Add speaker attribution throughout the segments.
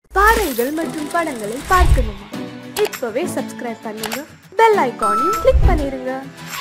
Speaker 1: பாடல்கள் மற்றும் படங்களை பார்க்கணுமா இப்பவே சப்ஸ்கிரைப் பண்ணுங்க பெல் ஐகானையும் கிளிக் பண்ணிருங்க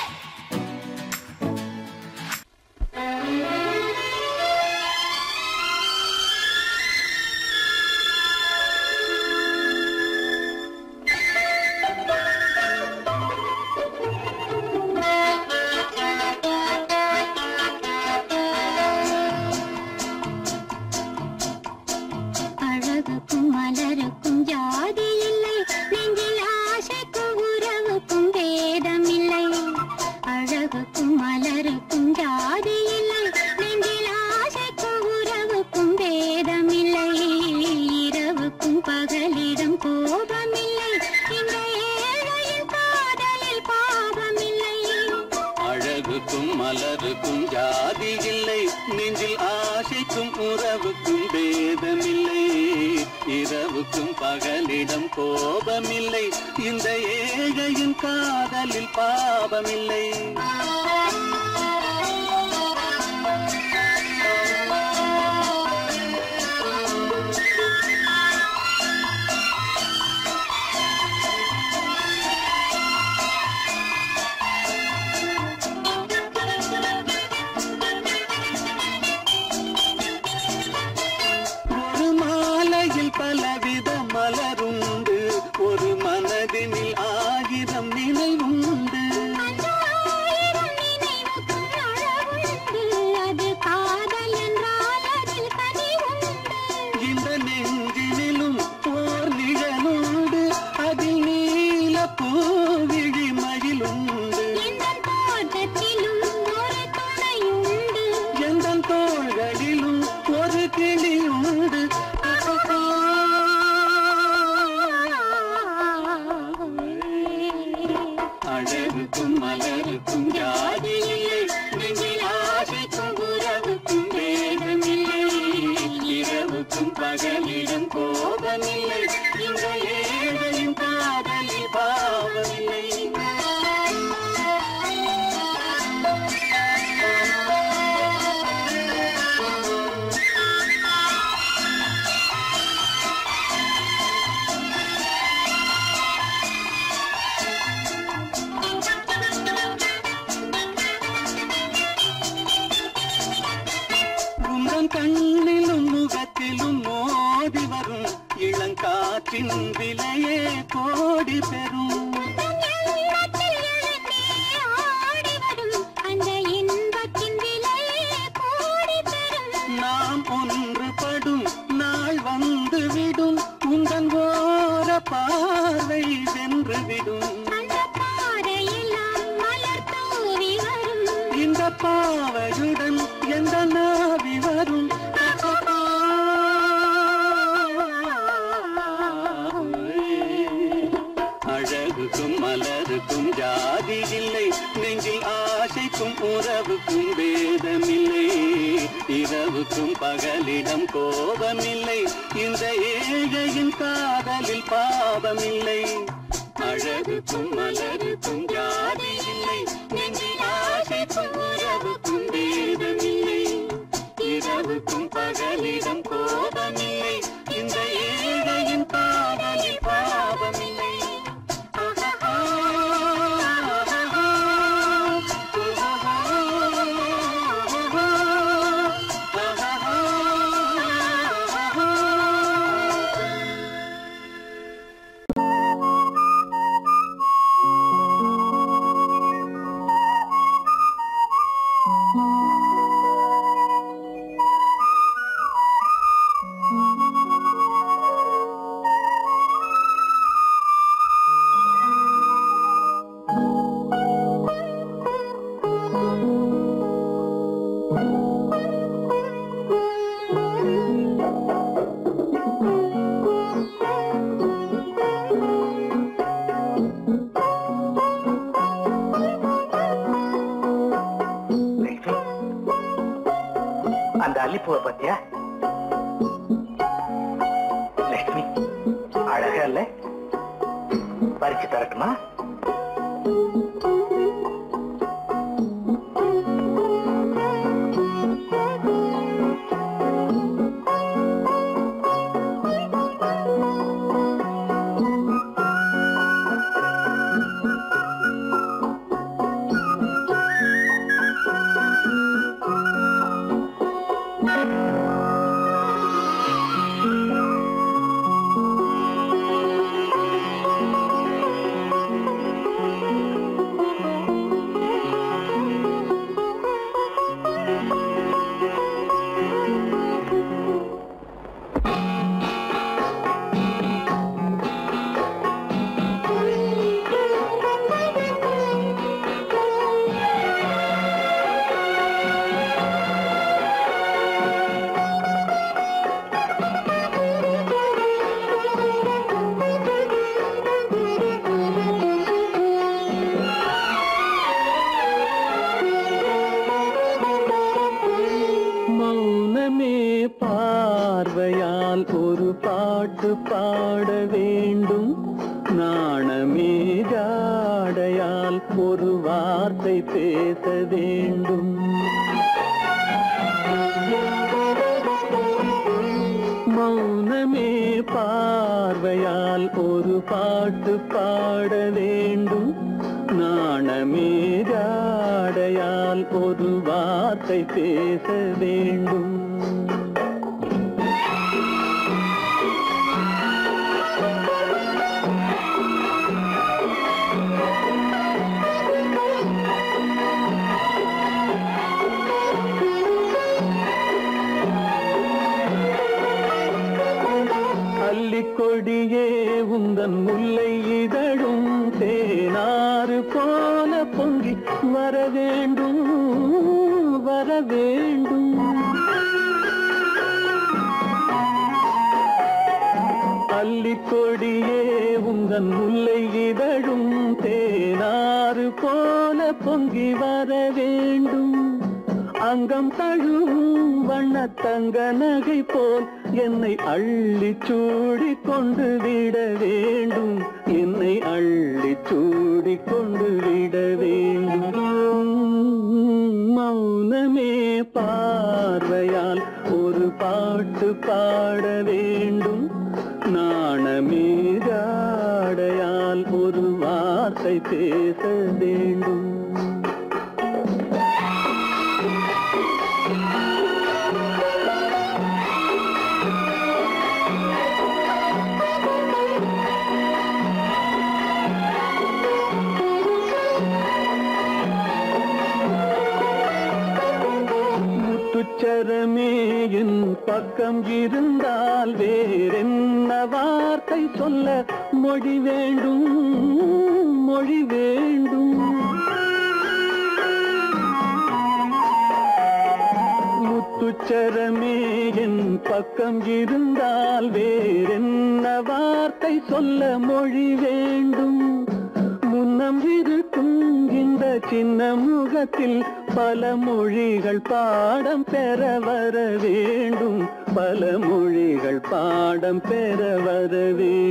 Speaker 2: அழகுக்கும் மலருக்கும் ஜாதி இல்லை நெஞ்சில் ஆசைக்கும் உறவுக்கும் வேதமில்லை அழகுக்கும் மலருக்கும் ஜாதி இல்லை நெஞ்சில் ஆசைக்கும் உறவுக்கும் வேதமில்லை இரவுக்கும் பகலிடம் கோபமில்லை இந்த ஏழையின் காதலில் பாவமில்லை
Speaker 3: அழகுக்கும் மலருக்கும் ஜாதி இல்லை நெஞ்சில் ஆசைக்கும் உறவுக்கும் பேதமில்லை இரவுக்கும் பகலிடம் கோபமில்லை இந்த ஏழையின் காதலில் பாவமில்லை ஒரு மாலையில் பலவித மலருண்டு ஒரு மனதினில் ஆயிரம் நினைவுண்டு
Speaker 2: ஆயிரம் நினைவுக்கும் அழகுண்டு அது காதல் என்றால் அதில் கனிவுண்டு
Speaker 3: இந்த நெஞ்சினிலும் ஓர் நிழலுண்டு அதில் நீல பூவிழி மயிலுண்டு
Speaker 2: எந்தன் தோட்டத்திலும் ஒரு துணையுண்டு
Speaker 3: எந்த தோள்களிலும் ஒரு கிளியுண்டு அழகுக்கும் மலருக்கும் ஜாதி இல்லை நெஞ்சில் ஆசைக்கும் உறவுக்கும் வேதமில்லை இரவுக்கும் பகலிடம் கோபமில்லை இந்த ஏழையின் காதலில் பாவமில்லை உந்தன் கண்ணிலும் முகத்திலும் மோதி வரும் இளங்காற்றின் விலையே கோடி பெறும்
Speaker 2: உள்ளத்தில் எழுந்தே ஆடி வரும் அந்த இன்பத்தின் விலையே கோடி பெறும்
Speaker 3: நாம் ஒன்றுபடும் நாள் வந்து விடும் உந்தன் ஓர பார்வை வென்று விடும்
Speaker 2: அந்த பாறையெல்லாம் மலர் தூவி வரும்
Speaker 3: இந்த பாவையுடன் எந்த நாவி வரும் அழகுக்கும் மலருக்கும் ஜாதி இல்லை நெஞ்சில் ஆசைக்கும் உறவுக்கும் வேதமில்லை இரவுக்கும் பகலிடம் கோபமில்லை இந்த ஏழையின் காதலில் பாவமில்லை அழகுக்கும் மலருக்கும் ஜாதி இல்லை நெஞ்சில் ஆசைக்கும் உறவுக்கும் வேதமில்லை இரவுக்கும் பகலிடம் கோபமில்லை இந்த ஏழையின் காதலில் பாவமில்லை
Speaker 4: லட்சுமி அந்த அல்லிப்பூவை பத்தியா லட்சுமி அழகா இல்ல பறிச்சு தரட்டுமா
Speaker 3: பாட வேண்டும் நாணமே ஜாடையால் ஒரு வார்த்தை பேச வேண்டும் மௌனமே பார்வையால் ஒரு பாட்டு பாட வேண்டும் நாணமே ஜாடையால் ஒரு வார்த்தை பேச வேண்டும் அல்லிக்கொடியே உந்தன் முல்லை இதழும் தேனாறு போல பொங்கி வர வேண்டும் வர வேண்டும் அல்லிக்கொடியே உந்தன் முல்லை இதழும் தேனாறு போல பொங்கி வர வேண்டும் அங்கம் தழுவும் வண்ணத்தங்க நகை போல் என்னை அள்ளி சூடி கொண்டு விட வேண்டும் என்னை அள்ளி சூடி கொண்டு விட வேண்டும் மௌனமே பார்வையால் ஒரு பாட்டு பாட வேண்டும் நாணமே ஜாடையால் ஒரு வார்த்தை பேச வேண்டும் முத்துச்சரமே என் பக்கம் இருந்தால் வேறென்ன வார்த்தை சொல்ல மொழி வேண்டும் மொழி வேண்டும் முத்துச்சரமே என் பக்கம் இருந்தால் வேறென்ன வார்த்தை சொல்ல மொழி வேண்டும் முன்னம் இருக்கும் இந்த சின்ன முகத்தில் பல மொழிகள் பாடம் பெற வர வேண்டும் பல மொழிகள் பாடம் பெற வர வேண்டும்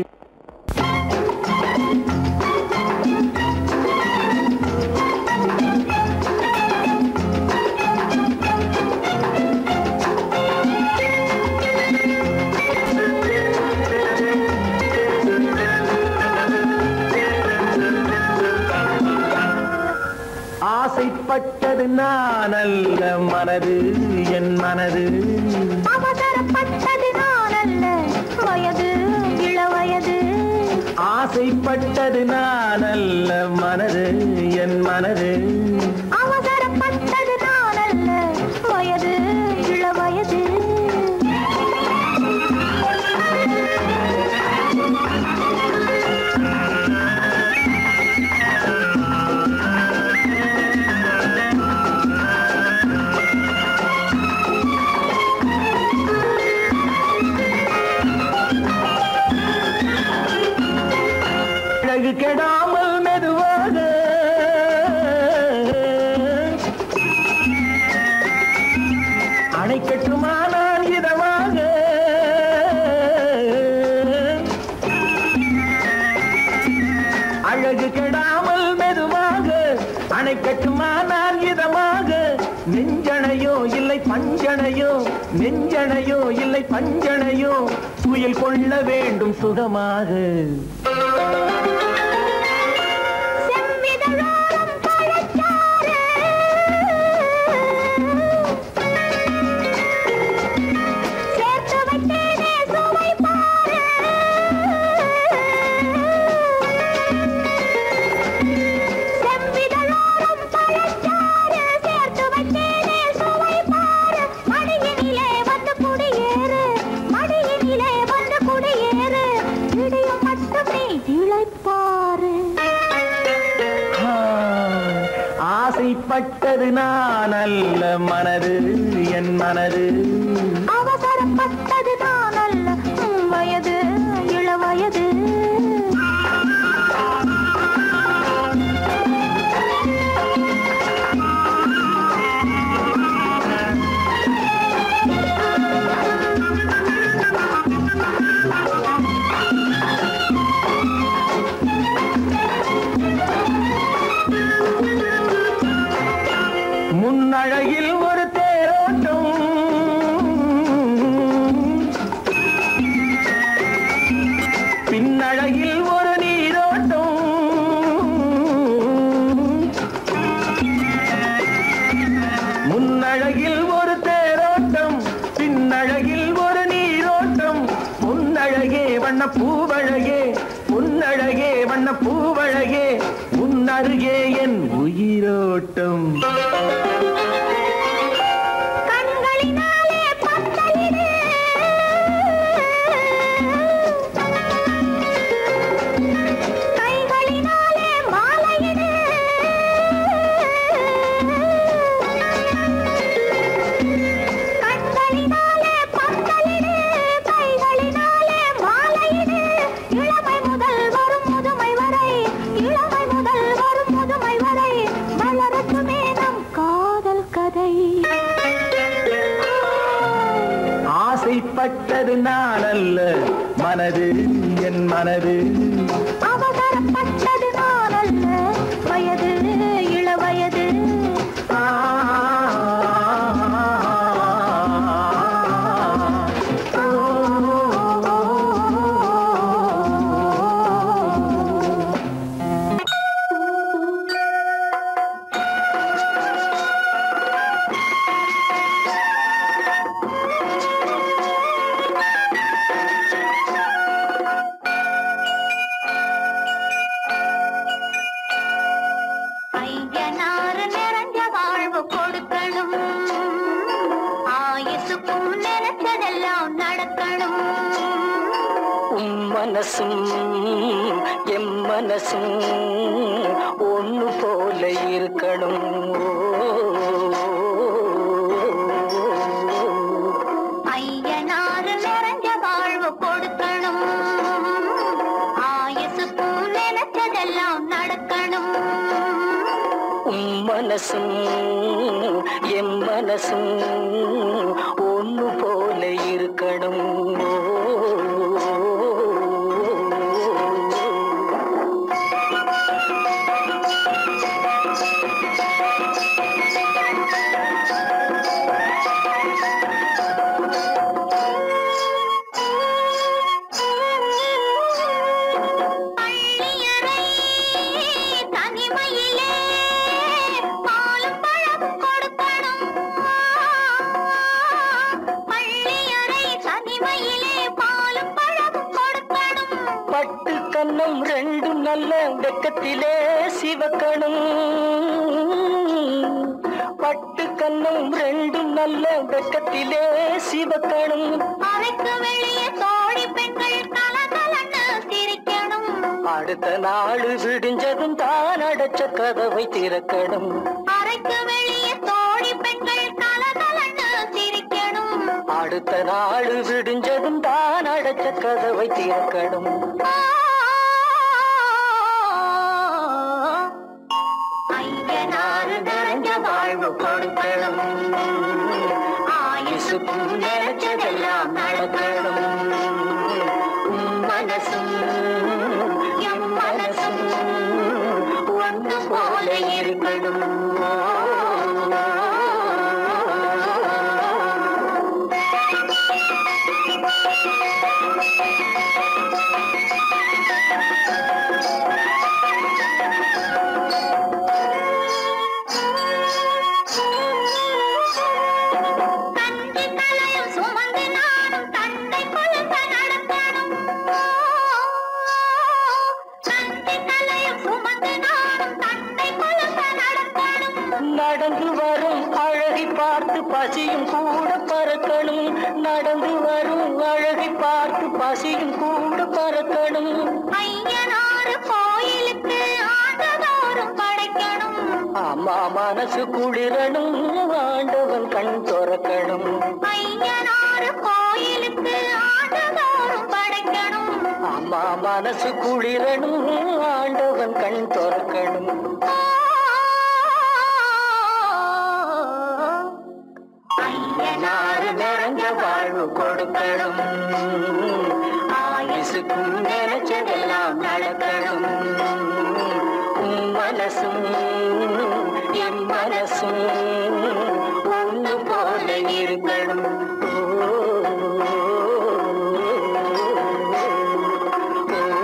Speaker 3: ஆசைப்பட்டது நான் அல்ல மனது என் மனது
Speaker 2: அவசரப்பட்டது நான் அல்ல வயது இளவயது
Speaker 3: ஆசைப்பட்டது நான் அல்ல மனது என் மனது
Speaker 2: அவசரப்பட்டது நான் அல்ல வயது இளவயது
Speaker 3: அழகு கெடாமல் மெதுவாக அணை கட்டுமா நான் இதமாக அழகு கெடாமல் மெதுவாக அணை கட்டுமா நான் இதமாக நெஞ்சணையோ இல்லை பஞ்சணையோ நெஞ்சணையோ இல்லை பஞ்சணையோ துயில் கொள்ள வேண்டும் சுகமாக
Speaker 2: செவ்விதழோரம் பழச்சாறு சேர்த்து வைத்தேனே சுவை பாரு செவ்விதழோரம் பழச்சாறு சேர்த்து வைத்தேனே சுவை பாரு மடியினிலே வந்து குடியேறு மடியினிலே வந்து குடியேறு இடையும் மட்டும் நீ இழைப்பாரு
Speaker 3: ஆ, ஆசைப்பட்டது நான் அல்ல மனது என் மனது
Speaker 2: அவசரப்பட்டது நான் அல்ல உம் வயது இளவயது
Speaker 3: பின்னழகில் ஒரு நீரோட்டம் முன்னழகில் ஒரு தேரோட்டம் பின்னழகில் ஒரு நீரோட்டம் முன்னழகே வண்ண பூவழகே முன்னழகே வண்ண பூவழகே முன்னருகே என் உயிரோட்டம்
Speaker 2: கண்களினாலே பத்தலிடு கைகளினாலே மாலையிடு கண்களினாலே பத்தலிடு கைகளினாலே மாலையிடு இளமை முதல் வரும் முதுமை வரை இளமை முதல் வரும் முதுமை வரை வளரட்டுமே நம் காதல் கதை
Speaker 3: ஆசைப்பட்டது நான் அல்ல மனது என் மனது
Speaker 2: அவசரப்பட்டது நான் அல்ல வயது இள வயது
Speaker 3: ஆ,
Speaker 2: ஐயனாறு நிறைஞ்ச வாழ்வு கொடுக்கணும் ஆயுசுக்கும் நினைச்சதெல்லாம் நடக்கணும்
Speaker 5: உம் மனசும் எம் மனசும் ஒண்ணு போல இருக்கணும்
Speaker 2: ஐயனாறு நிறைஞ்ச வாழ்வு கொடுக்கணும் ஆயுசுக்கும் நினைச்சதெல்லாம் நடக்கணும்
Speaker 5: உம் மனசும் எம் மனசும் ஒண்ணு போல இருக்கணும்
Speaker 2: பள்ளியறை தனிமையிலே பாலும் பழமும் கொடுக்கணும் பள்ளியறை தனிமையிலே பாலும் பழமும் கொடுக்கணும்
Speaker 5: பட்டு கன்னம் ரெண்டும் நல்ல வெக்கத்திலே சிவக்கணும் பட்டு கன்னம் ரெண்டும் நல்ல வெக்கத்திலே சிவக்கணும்
Speaker 2: அறைக்கு வெளியே தோழி பெண்கள் கலகலன்னு சிரிக்கணும்
Speaker 5: அடுத்த நாள் விடிஞ்சதும் தான் அடைச்ச கதவை திறக்கணும்
Speaker 2: அறைக்கு வெளியே தோழி பெண்கள் கலகலன்னு சிரிக்கணும்
Speaker 5: அடுத்த நாள் விடிஞ்சதும் தான் அடைச்ச கதவை திறக்கணும்
Speaker 2: ஐயனாறு நிறைஞ்ச வாழ்வு கொடுக்கணும் ஆயுசுக்கும் நினைச்சதெல்லாம் நடக்கணும்
Speaker 5: உம் மனசும்
Speaker 2: எம் மனசும்
Speaker 5: ஒன்று போல இருக்கணும்
Speaker 2: கஞ்சி கலையும் சுமந்து நானும் தந்தை கொலுச நடக்கணும் கஞ்சி கலையும் சுமந்து நானும் தந்தை கொலுச நடக்கணும்
Speaker 5: நடந்து வரும் அழகை பார்த்து பசியும் கூட பறக்கணும் நடந்து வரும் அழகை பார்த்து பசியும் கூட பறக்கணும்
Speaker 2: ஐயனாறு கோயிலுக்கு ஆண்டதோறும் படைக்கணும்
Speaker 5: அம்மா மனசு குளிரணும் ஆண்டவன் கண் துறக்கணும்
Speaker 2: ஐயனாறு கோயிலுக்கு ஆண்டதோறும் படைக்கணும்
Speaker 5: அம்மா மனசு குளிரணும் ஆண்டவன் கண் துறக்கணும்
Speaker 2: ஐயனாறு
Speaker 5: நிறைஞ்ச வாழ்வு கொடுக்கணும் ஆயுசுக்கும் நினைச்சதெல்லாம் நடக்கணும் உம் மனசும் என் மனசும் ஒன்று போல இருக்கணும் ஓ, ஓ, ஓ.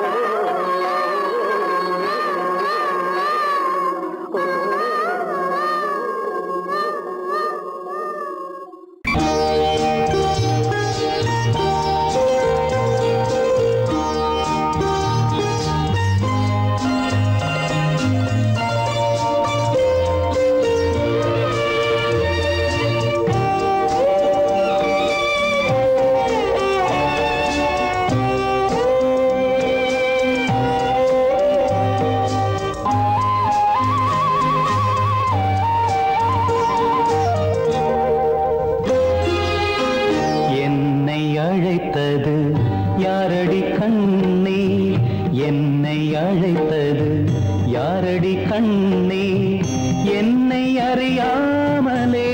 Speaker 3: என்னை அழைத்தது யாரடி கண்ணே என்னை அறியாமலே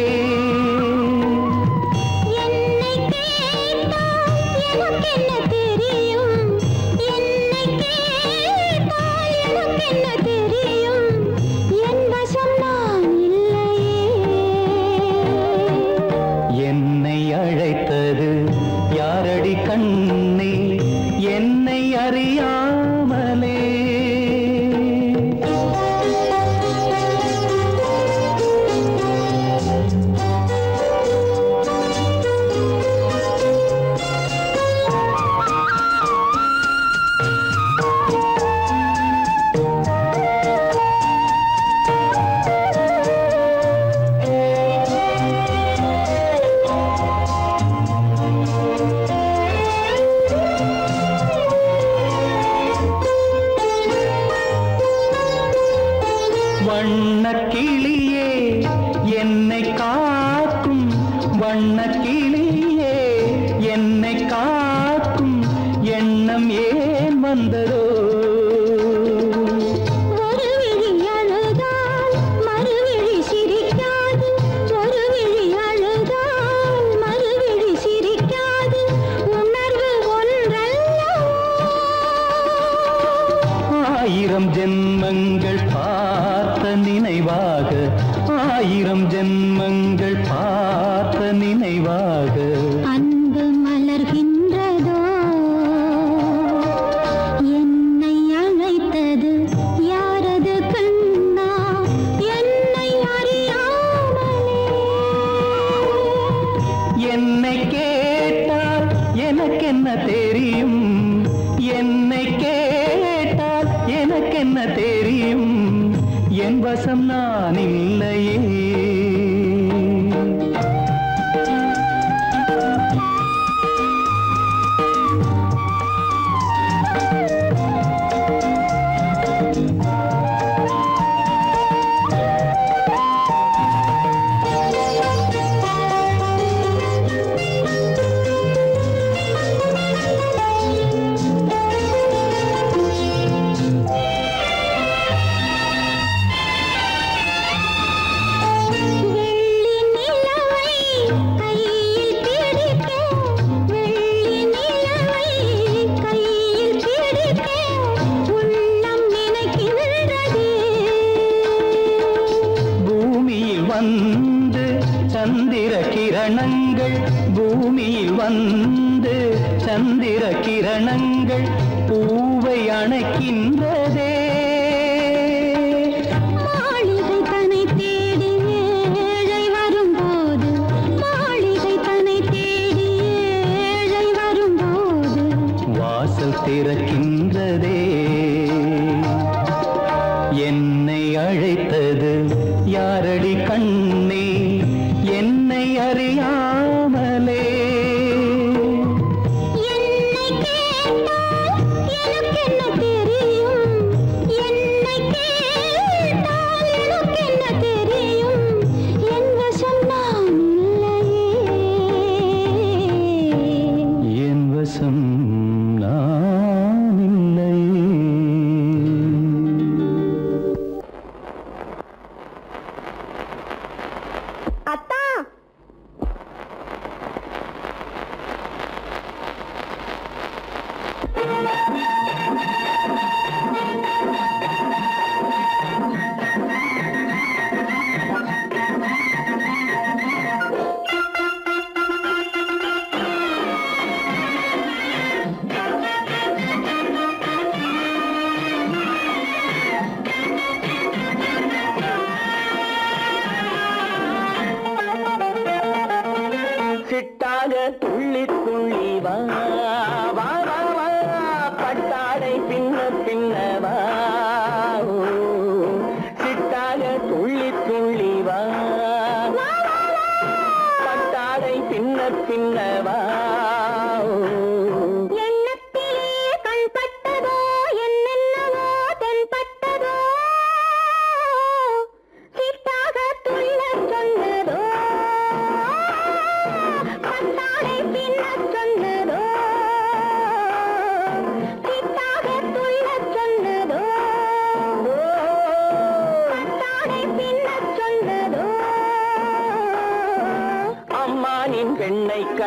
Speaker 2: என்னை கேட்டால் எனக்கென்ன தெரியும் என்னை கேட்டால் எனக்கென்ன தெரியும் என் வசம் நான் இல்லையே
Speaker 3: என்னை அழைத்தது யாரடி கண்ணே என்னை அறியாமலே வண்ணக் கிளியே என்னை காக்கும் வண்ணக் கிளியே என்னை காக்கும் எண்ணம் ஏன் வந்ததோ
Speaker 2: ஒரு விழி அழுதால் மறுவிழி சிரிக்காது ஒரு விழி அழுதால் மறுவிழி சிரிக்காது உணர்வு ஒன்றல்லவோ
Speaker 3: ஆயிரம் ஜென்மங்கள் பார்த்த நினைவாக ஆயிரம் ஜென்மங்கள் பார்த்த நினைவாக
Speaker 2: அன்பு மலர்கின்றதோ என்னை அழைத்தது யாரது கண்ணா என்னை அறியாமலே
Speaker 3: என்னை கேட்டால் எனக்கென்ன தெரியும் என்னை கேட்டால் எனக்கென்ன தெரியும் என் வசம் நான் இல்லையே
Speaker 2: வெள்ளி நிலவை கையில் பிடிக்க வெள்ளி நிலவை கையில் பிடிக்க உள்ளம் நினைக்கின்றதே
Speaker 3: பூமியில் வந்து சந்திர கிரணங்கள் பூமியில் வந்து சந்திர கிரணங்கள் பூவை அணைக்கின்றதே
Speaker 2: மாளிகை தன்னை தேடி ஏழை வரும்போது மாளிகை தன்னை தேடி ஏழை வரும்போது
Speaker 3: வாசல் திறக்கின்றதே என்னை அழைத்தது யாரடி கண்ணே என்னை அறியாமலே
Speaker 2: என்னை கேட்டால் எனக்கென்ன தெரியும் என்னை கேட்டால் எனக்கென்ன தெரியும் என் வசம் நான் இல்லையே
Speaker 3: என் வசம் நான் இல்லையே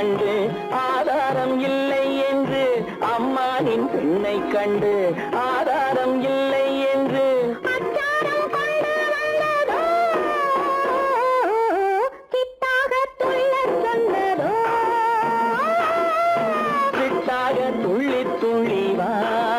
Speaker 3: கண்டு ஆதாரம் இல்லை என்று அம்மானின் பெண்ணை கண்டு ஆதாரம் இல்லை என்று
Speaker 2: அச்சாரம் கொண்டு வந்ததோ கிட்டாக துள்ளச் சொன்னதோ
Speaker 3: சிட்டாக துள்ளி துள்ளி வா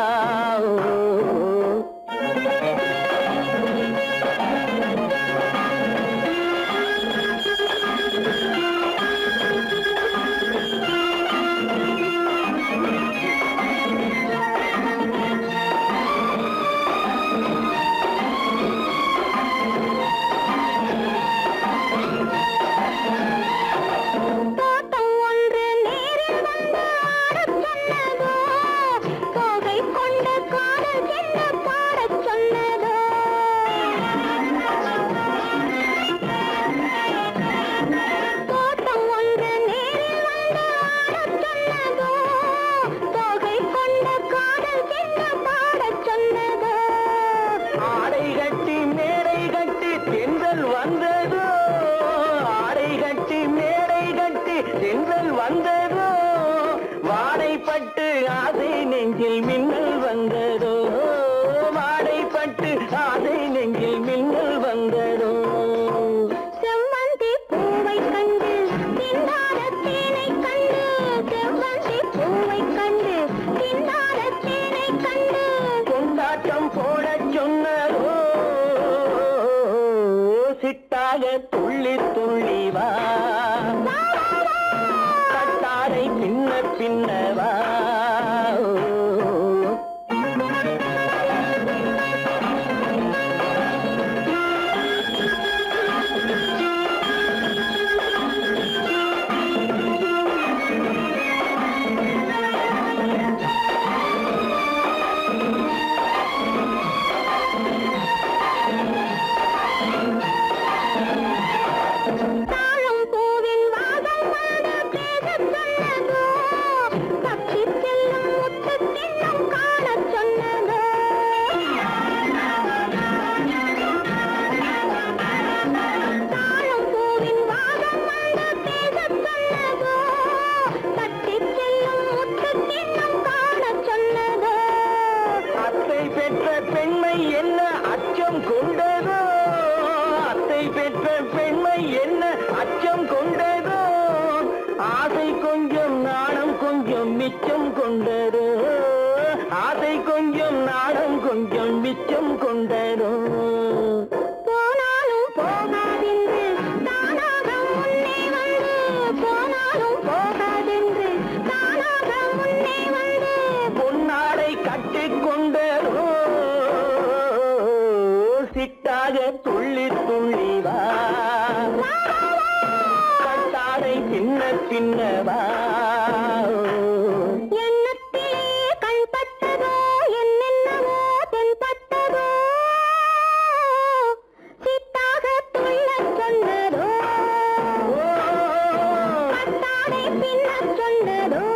Speaker 2: தோட்டம் ஒன்று நேரில் வந்து ஆடச் சொன்னதோ தோகை கொண்ட காதல் என்ன பாடச் சொன்னதோ தோட்டம் ஒன்று நேரில் வந்து ஆடச் சொன்னதோ தோகை கொண்ட காதல் என்ன பாடச் சொன்னதோ
Speaker 3: ஆடை கட்டி மேடை கட்டி தென்றல் வந்ததோ ஆடை கட்டி மேடை கட்டி தென்றல் வந்ததோ வாடைப்பட்டு ஆசை நெஞ்சில் மின்னல் வந்ததோ வாடைப்பட்டு ஆசை நெஞ்சில் மின்னல் வந்ததோ
Speaker 2: செவ்வந்தி பூவை கண்டு திண்டாட தேனை கண்டு செவ்வந்தி பூவை கண்டு திண்டாட தேனை கண்டு
Speaker 3: கொண்டாட்டம் போடச் சொன்னதோ சிட்டாக துள்ளி துள்ளி வா கட்டாரை பின்ன பின்னவா
Speaker 2: தாழம் பூவின் வாசம் வந்து பேசச் சொன்னதோ பக்ஷி செல்லும் முத்து தின்னம் காணச் சொன்னதோ தாழம் பூவின் வாசம் வந்து பேசச் சொன்னதோ பக்ஷி செல்லும் முத்து தின்னம் காணச் சொன்னதோ
Speaker 3: அத்தை பெற்ற பெண்மை என்ன அச்சம் கொண்டதோ அத்தை பெற்ற பெண்மை என்ன அச்சம் கொண்டதோ ஆசை கொஞ்சம் நாணம் கொஞ்சம் மிச்சம் கொண்டதோ ஆசை கொஞ்சம் நாணம் கொஞ்சம் மிச்சம் கொண்டதோ
Speaker 2: போனாலும் போகாதென்று தானாக முன்னே வந்து போனாலும் போகாதென்று தானாக முன்னே வந்து
Speaker 3: பொன்னாடை கட்டிக் கொண்டதோ சிட்டாக துள்ளி துள்ளி வா கட்டாடை பின்ன பின்னவா
Speaker 2: எண்ணத்திலே கண்பட்டதோ என்னென்னவோ தென்பட்டதோ சித்தாக துள்ளச் சொன்னதோ கட்டாடை பின்னச் சொன்னதோ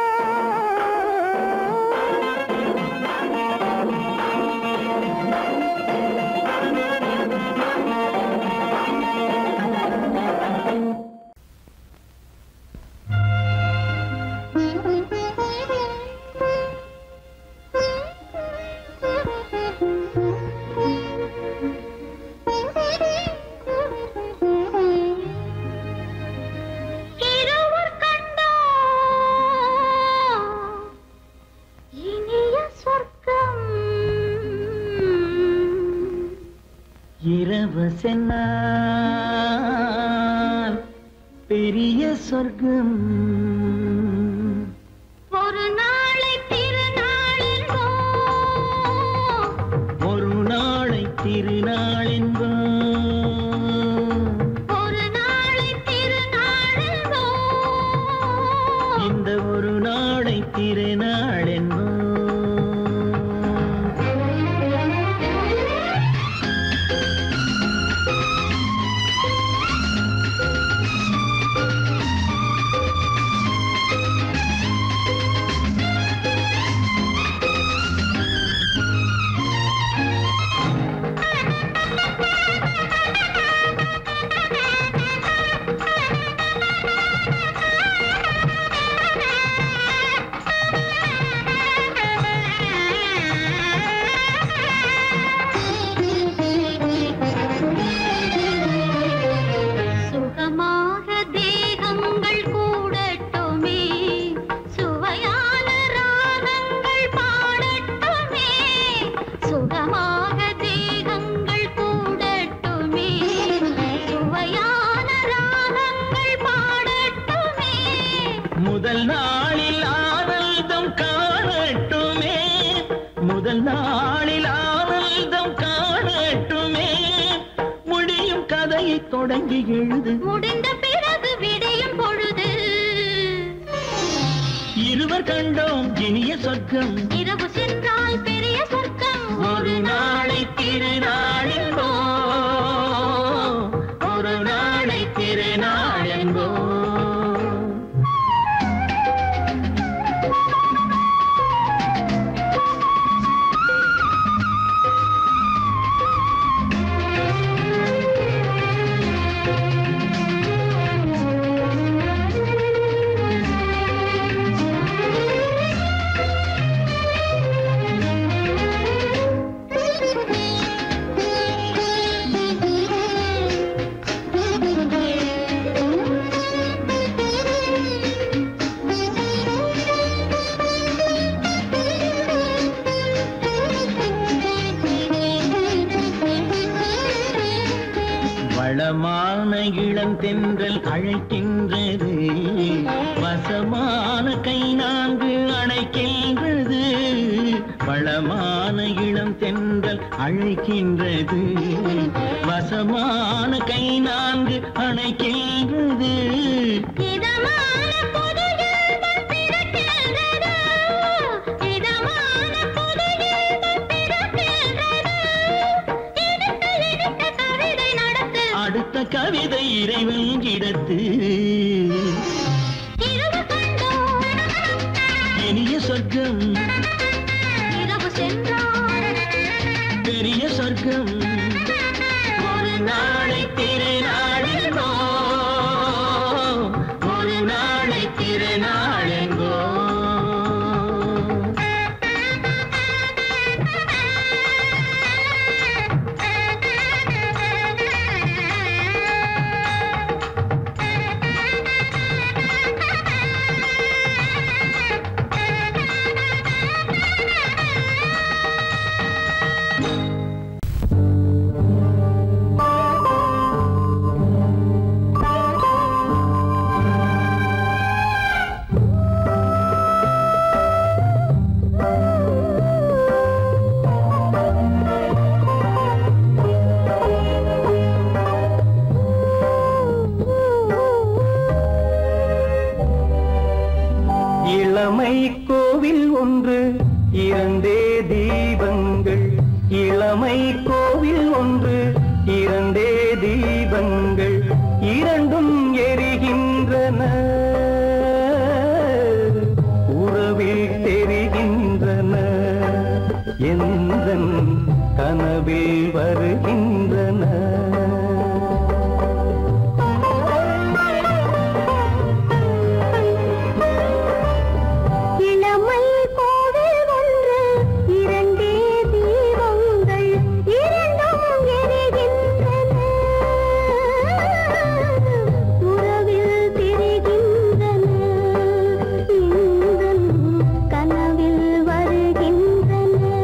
Speaker 2: இருவர் கண்டோ இனிய சொர்க்கம்
Speaker 3: இரவு சென்னால் பெரிய சொர்க்கம்
Speaker 2: ஒரு நாளை திருநாளென்றோ
Speaker 3: ஒரு நாளை திருநாள் என்போம்
Speaker 2: ஒரு நாளை திருநாளென்றோ
Speaker 3: இந்த ஒரு நாளை திருநாள் என்போம்
Speaker 2: ஆ
Speaker 3: முதல் நாளில் ஆனந்தம் காணட்டுமே முதல் நாளில் ஆனந்தம் காணட்டுமே முடியும் கதையை தொடங்கி எழுது
Speaker 2: முடிந்த பிறகு விடியும் பொழுது
Speaker 3: இருவர் கண்டோம் இனிய சொர்க்கம்
Speaker 2: இரவு சென்றால் பெரிய சொர்க்கம்
Speaker 3: ஒரு நாளை திருநாளென்போ ஒரு நாளை திருநாளென்போ வளமான இளம் தென்றல் அழைக்கின்றது வசமான கை நான்கு அணைக்கின்றது வளமான இளம் தென்றல் அழைக்கின்றது வசமான கை நான்கு அணைக்கின்றது
Speaker 2: இதமான புது இன்பம் பிறக்கின்றது. இதமான புது இன்பம் பிறக்கின்றது. இனிக்க இனிக்க கவிதை நடத்து.
Speaker 3: அடுத்த கவிதை இறைவன் இடத்து
Speaker 2: இரவு கண்டோம்.
Speaker 3: இனிய சொர்க்கம்
Speaker 2: இரவு சென்றால்
Speaker 3: பெரிய சொர்க்கம் ஒரு நாளை திருநாளெங்கோ ஒரு நாளை திருநாளெங்கோ
Speaker 5: இளமை கோவில் ஒன்று இரண்டே தீபங்கள் இளமை கோவில் ஒன்று இரண்டே தீபங்கள் இரண்டும் எரிகின்றன உறவில் தெரிகின்றன எந்தன் கனவில் வருகின்றன
Speaker 2: இளமை கோவில் ஒன்று இரண்டே தீபங்கள் இரண்டும் எரிகின்றன உறவில் தெரிகின்றன இன்பம் கனவில் வருகின்றன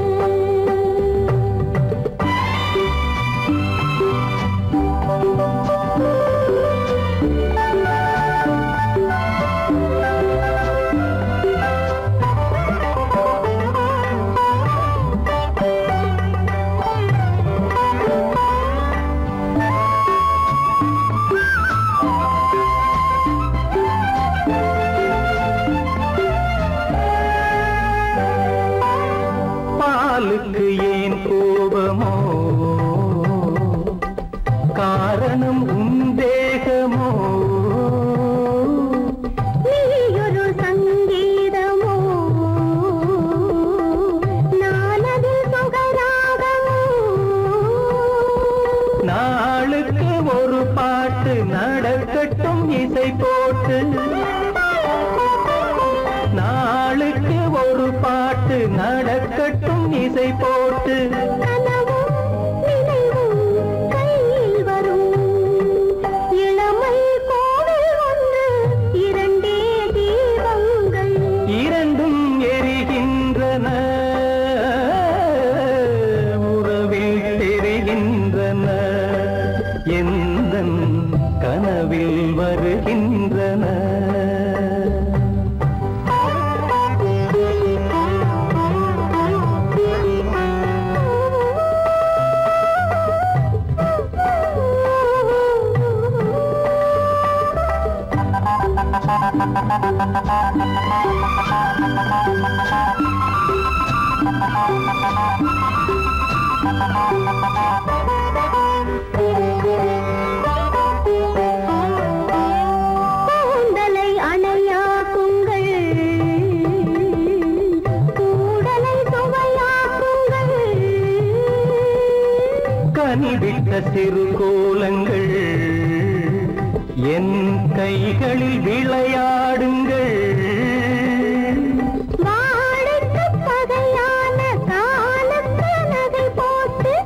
Speaker 5: பாலுக்கு ஏன் கோபமோ காரணம் உன் தேகமோ
Speaker 2: நீயொரு சங்கீதமோ நானது சுகராகமோ
Speaker 5: நாளுக்கு ஒரு பாட்டு நடக்கட்டும் இசை போட்டு நாளுக்கு ஒரு பாட்டு நடக்கட்டும் இசை போட்டு
Speaker 2: கனவும் நினைவும் கையில் வரும் இளமை கோவில் ஒன்று இரண்டே தீபங்கள்
Speaker 5: இரண்டும் எரிகின்றன உறவில் தெரிகின்றன எந்த கனவில் வருகின்றன
Speaker 2: கூந்தலை அணையாக்குங்கள் கூடலை சுவையாக்குங்கள்
Speaker 3: கனிவிட்ட சிறு கோலங்கள் என் கைகளில் விளையாடுங்கள்
Speaker 2: வாழைக்கு பகையான காலத்து நகை போட்டு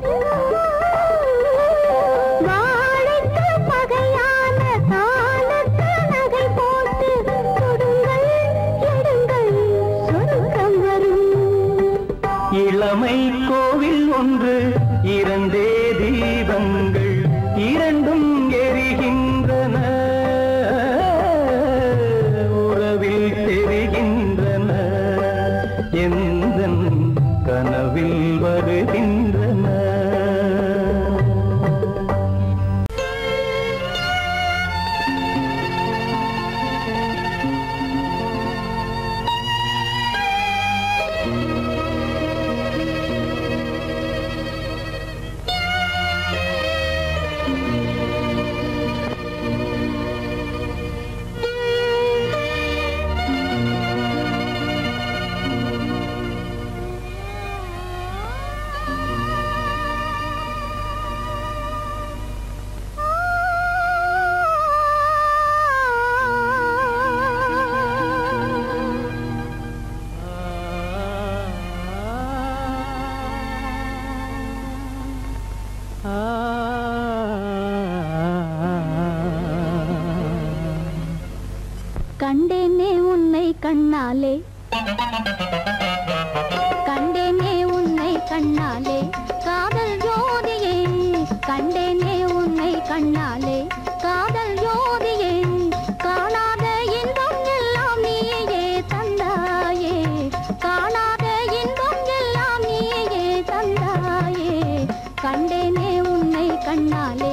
Speaker 2: வாழைக்கு பகையான காலத்து நகை போட்டு தொடுங்கள் எடுங்கள் சொருக்கம் வரும்
Speaker 3: இளமை கோவில் ஒன்று இரண்டே தீபங்கள் இரண்டும் எரிகின்றன உறவில் தெரிகின்றன எந்த கனவில் வருகின்றன
Speaker 2: கண்டேனே உன்னை கண்ணாலே கண்டேனே உன்னை கண்ணாலே காதல் ஜோதியே கண்டேனே உன்னை கண்ணாலே காதல் ஜோதியே காணாத இன்பம் எல்லாம் நீயே தந்தாயே காணாத இன்பம் எல்லாம் நீயே தந்தாயே கண்டேனே உன்னை கண்ணாலே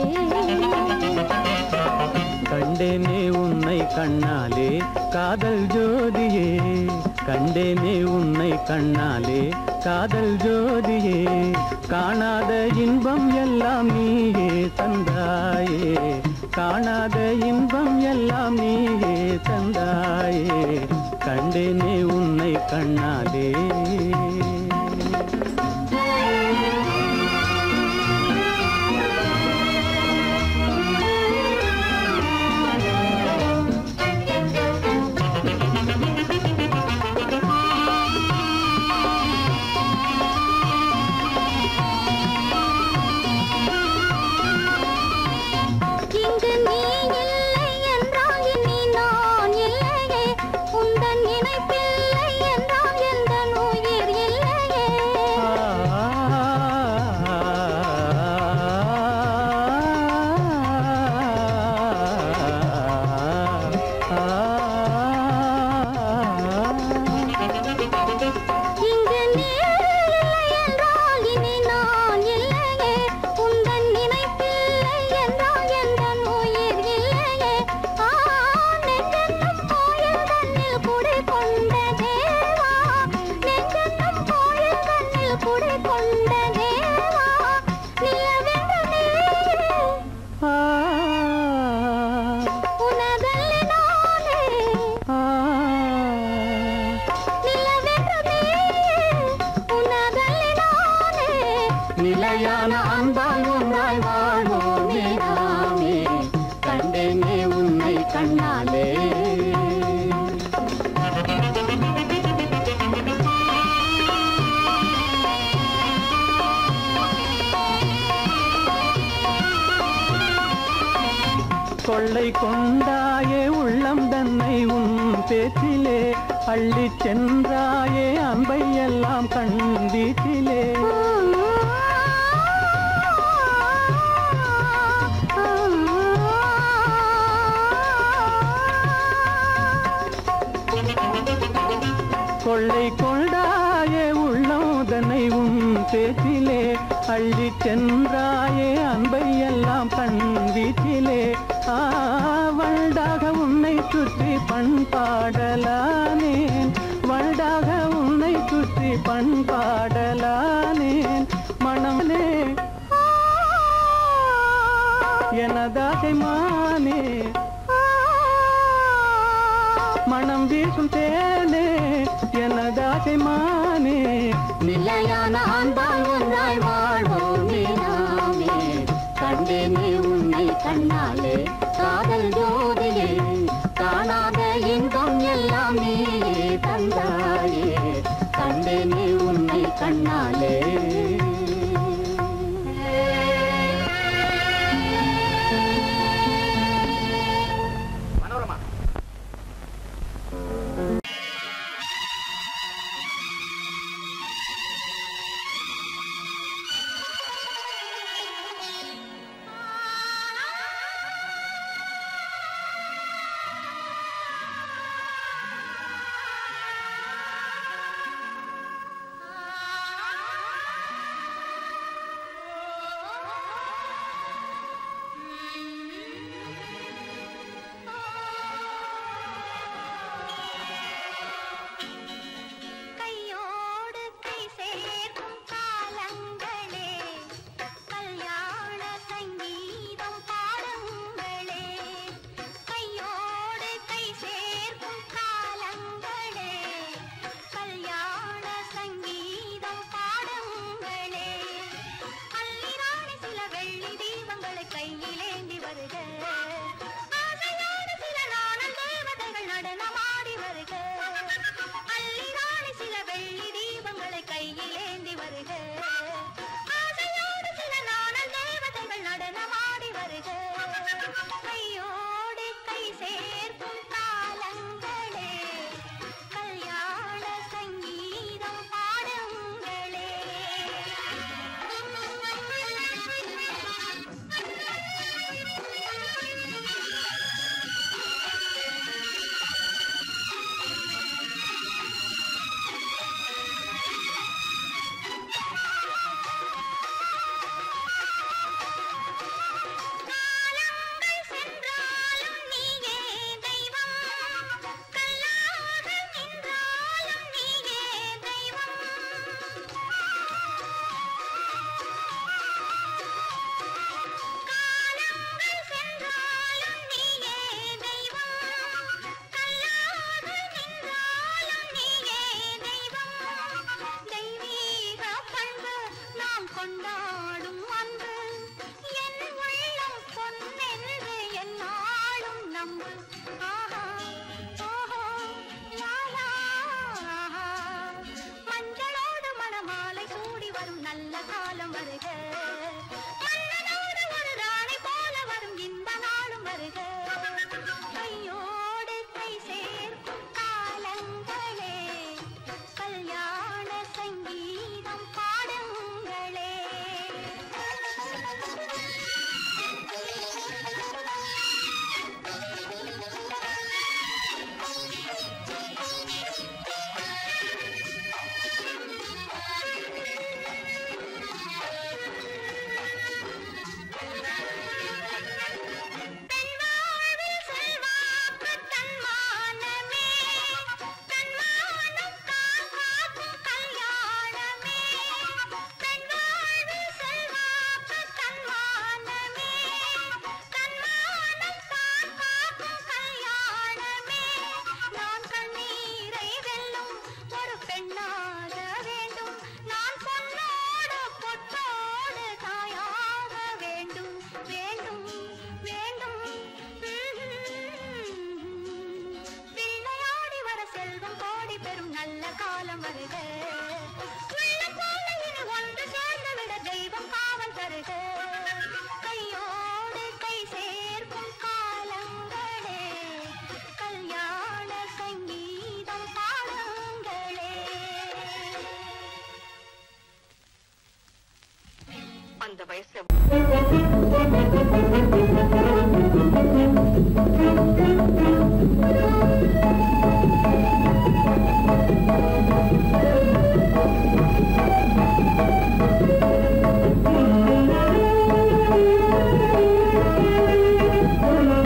Speaker 3: கண்டேனே உன்னை கண்ணாலே காதல் ஜோதியே கண்டேனே உன்னை கண்ணாலே காதல் ஜோதியே காணாத இன்பம் எல்லாம் நீயே தந்தாயே காணாத இன்பம் எல்லாம் நீயே தந்தாயே கண்டேனே உன்னை கண்ணாலே
Speaker 2: இங்கு நீ இல்லை என்றால் இனி நான் இல்லையே உந்தன் நினைப்பில்லை என்றால் எந்த உயிர் இல்லையே இங்கு நீ இல்லை என்றால் இனி நான் இல்லையே உந்தன் நினைப்பில்லை என்றால் எந்த உயிர் இல்லையே ஆ நெஞ்சென்னும் கோயில் கண்ணில் குடி கொண்ட தேவா நெஞ்சென்னும் கோயில் கண்ணில் குடி கொண்ட தேவா நிலவென்று நீ உனதல்லி நானே நிலவென்று நீ உனதல்லி நானே
Speaker 3: நிலையான அன்பால் ஒன்றாய் வாழ்வோமே நாமே கண்டேனே உன்னை கண்ணாலே கொள்ளை கொண்டாயே உள்ளம் தன்னை உன் பேச்சிலே அள்ளிச் சென்றாயே அன்பை எல்லாம் கண் வீட்டிலே கொள்ளை கொண்டாயே உள்ளோதனை உன் பேச்சிலே அள்ளிச் சென்றாயே அன்பை எல்லாம் கண் வீட்டிலே ஆ, வண்டாக உன்னை சுற்றி பண்பாடலானேன் வண்டாக உன்னை சுற்றி பண்பாடலானேன் மனமே எனதாசை மானே மனம் வீசும் தேனே எனதாசை மானே
Speaker 2: நிலையான அன்பால் ஒன்றாய் வாழ்வோமே நாமே கண்டேனே உன்னை கண்ணாலே காதல் ஜோதியே காணாத இன்பம் எல்லாம் நீயே தந்தாயே கண்டேனே உன்னை கண்ணாலே
Speaker 4: மனோரமா
Speaker 2: கையோடு கை சேர்க்கும் காலங்களே கல்யாண சங்கீதம் பாடுங்களே கையோடு கை சேர்க்கும் காலங்களே கல்யாண சங்கீதம் பாடுங்களே அள்ளிராணி சில வெள்ளி தீபங்களை கையிலேந்தி வருக ஆசையோடு சில நாணல் தேவதைகள் நடனமாடி வருக அள்ளிராணி சில வெள்ளி தீபங்களை கையிலேந்தி வருக ஆசையோடு சில நாணல் தேவதைகள் நடனமாடி வருக கையோடு கை சேர்க்கும் காலங்களே கல்யாண சங்கீதம் பாடுங்களே காலங்கள் சென்றாலும் நீயே தெய்வம் கல்லாக நின்றாலும் நீயே தெய்வம் காலங்கள் சென்றாலும் நீயே தெய்வம் கல்லாக நின்றாலும் நீயே தெய்வம் தெய்வீக பண்பு நாம் கொண்டாடும் அன்பு என் உள்ளம் பொன்னென்று என்னாலும் நம்பு ஆஹா ஓஹோ லாலா ஆஹா மஞ்சளோடு மணமாலை சூடி வரும் நல்ல காலம் வருக மன்னனோடு ஒரு ராணி போல வரும் இந்த நாளும் வருக கையோடு கை சேர்க்கும் காலங்களே கல்யாண சங்கீதம் பாடுங்களே பெண்வாழ்வில் செல்வாக்கு தன்மானமே தன்மானம் காக்கும் கல்யாணமே பெண்வாழ்வில் செல்வாக்கு தன்மானமே தன்மானம் காக்கும் கல்யாணமே நான் கண்ணீரை வெல்லும் ஒரு பெண்ணாக வேண்டும் நான் பொன்னோடு பொட்டோடு தாயாக வேண்டும் வேண்டும் வேண்டும் பிள்ளையாடி வர செல்வம் கோடி பெறும் நல்ல காலம் வருக உள்ளம் போல இனி ஒன்று சேர்ந்து விட தெய்வம் காவல் தருக கையோடு கை சேர்க்கும் காலங்களே கல்யாண சங்கீதம் பாடுங்களே
Speaker 5: அந்த வயசுல
Speaker 3: ஆ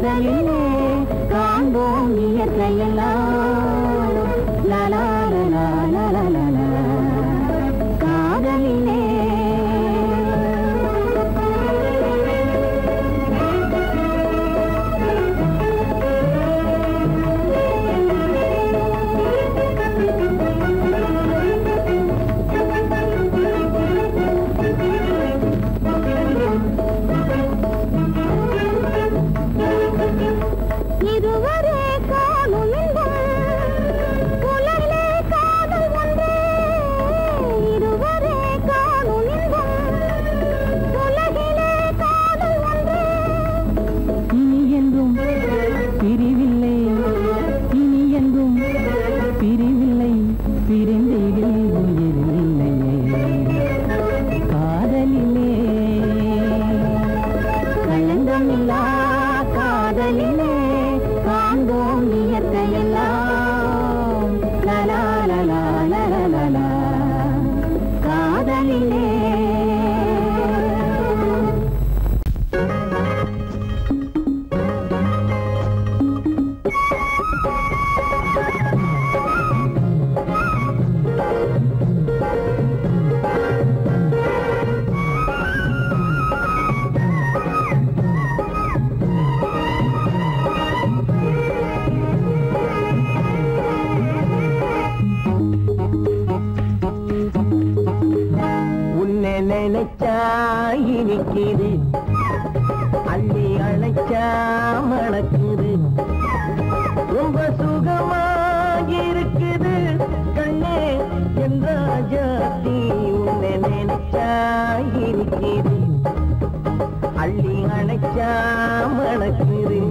Speaker 5: காதலிலே காண்போம் இயற்கையெல்லாம் லா லா லா லா லா லா லா லா. காதலிலே
Speaker 2: இருவரே காணும் இன்பம் உலகிலே காதல் ஒன்றே இருவரே காணும் இன்பம் உலகிலே காதல் ஒன்றே
Speaker 5: இனி என்றும் பிரிவில்லை இனி என்றும் பிரிவில்லை பிரிந்திடில் உயிரில்லையே காதலிலே களங்கமில்லா காதலிலே காண்போம் இயற்கையெல்லாம் லலா லலா லலா லலா காதலிலே
Speaker 3: உன்னை நினைச்சா இனிக்குது அள்ளி அணைச்சா மணக்குது ரொம்ப சுகமா இருக்குது கண்ணே என் ராஜாத்தி உன்னை நினைச்சா இனிக்குது அள்ளி அணைச்சா மணக்குது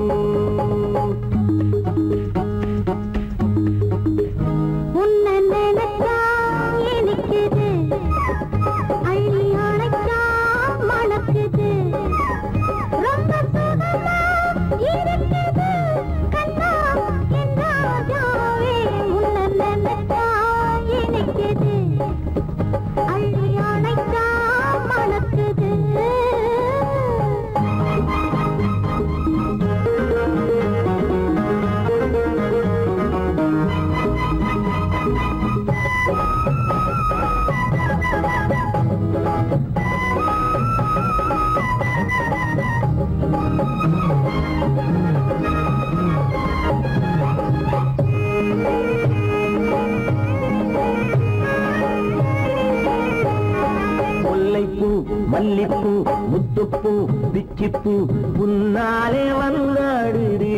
Speaker 2: உன்னை நினைச்சா இனிக்குது அள்ளி அணைச்சா மணக்குது ரொம்ப சுகமா இருக்குது கண்ணா என் ராஜாவே உன்னை நினைச்சா இனிக்குது அள்ளி அணைச்சா மணக்குது
Speaker 3: முல்லைப்பூ மல்லிப்பூ முத்துப்பூ பிச்சிப்பூ உன்னாலே வந்தாடுது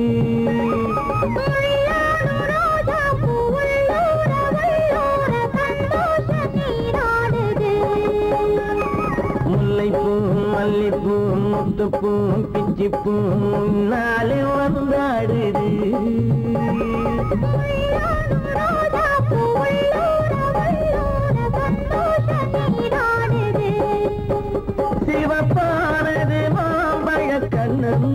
Speaker 3: முல்லைப்பூ மல்லிப்பூ முத்துப்பூ பிச்சிப்பூ உன்னாலே வந்தாடுது சிவப்பானது மாம்பழ கண்ணன்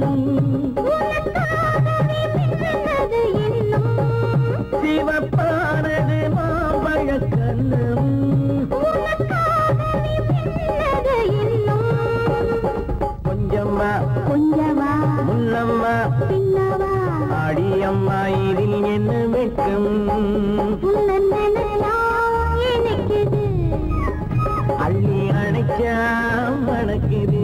Speaker 3: சிவப்பானது மாம்பழ கண்ணன் கொஞ்சம்மா
Speaker 2: கொஞ்சமா
Speaker 3: முன்னம்மா
Speaker 2: பின்னவா
Speaker 3: அடியம்மா இதில் என்ன வெட்கம்
Speaker 2: உன்னை நினைச்சா இனிக்குது
Speaker 3: அள்ளி அணைச்சா மணக்குது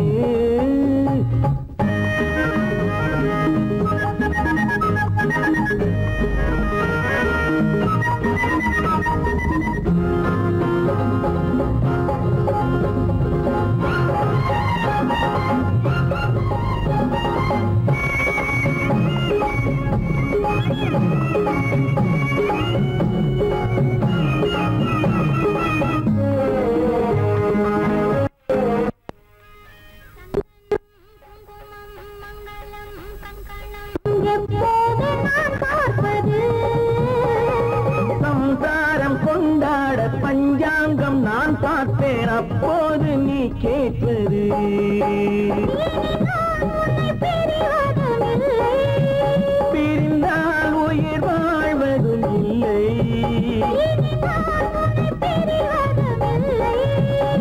Speaker 2: எப்போது நான் பார்ப்பது
Speaker 3: சம்சாரம் கொண்டாட பஞ்சாங்கம் நான் பார்ப்பேன் அப்போது நீ கேட்பது பிரிந்தால் உயிர் வாழ்வதும் இல்லை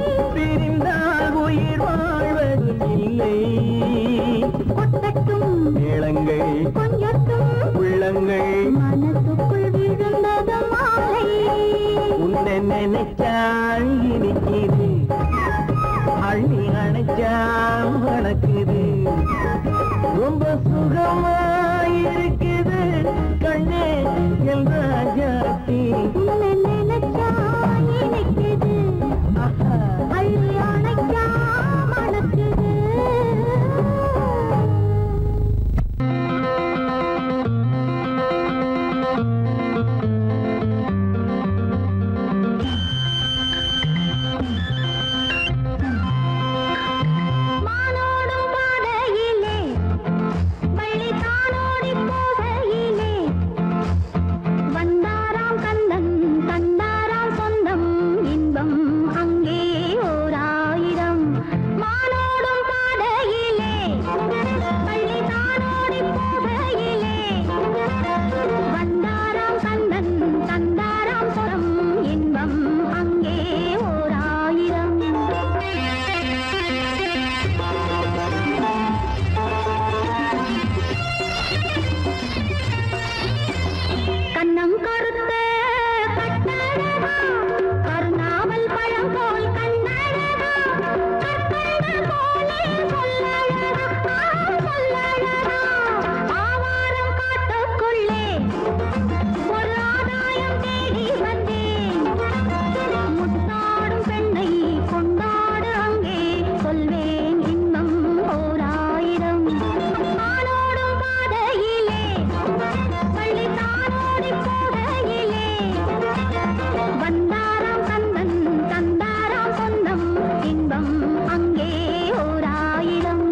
Speaker 3: பிரிந்தால் உயிர் வாழ்வதும் இல்லை
Speaker 2: கொட்டட்டும்
Speaker 3: எண்ணங்கள்
Speaker 2: கொஞ்சத்தும்
Speaker 3: உள்ளங்கள்
Speaker 2: மனசுக்குள் விழுந்தது மாலை
Speaker 3: உன்னை நினைச்சால் இனிக்குது அள்ளி அணைச்சால் வணக்குது ரொம்ப சுகமா இருக்குது கண்ணே என் ராஜாத்தி
Speaker 2: உன்னை நினைச்சா இனிக்குது
Speaker 3: ஆஹா.
Speaker 2: அள்ளி அணைச்சா மணக்குது மானோடும் பாதையிலே வள்ளி தானோடி போகையிலே வந்தாராம் கந்தன் தந்தாராம் சொந்தம் இன்பம் அங்கே ஓர் ஆயிரம் மானோடும் பாதையிலே வள்ளி தானோடி போகையிலே வந்தாராம் கந்தன் தந்தாராம் சொந்தம் இன்பம் அங்கே ஓர் ஆயிரம் கண்ணம் கருத்த கட்டழகா கருணாவல் பழம் போல் கண்ணழகா கற்கண்ட போலே சொல்லழகா சொல்லழகா ஆவாரம் காட்டுக்குள்ளே ஒரு ஆதாயம் தேடி வந்தேன் முத்தாடும் பெண்ணை கொண்டாடு அங்கே சொல்வேன் இன்னும் ஓர் ஆயிரம் ஆனோடும் பாதையிலே பள்ளி தானோடி போகையிலே வந்தாராம் கந்தன் தந்தாராம் சொந்தம் இன்பம் அங்கே ஓர் ஆயிரம்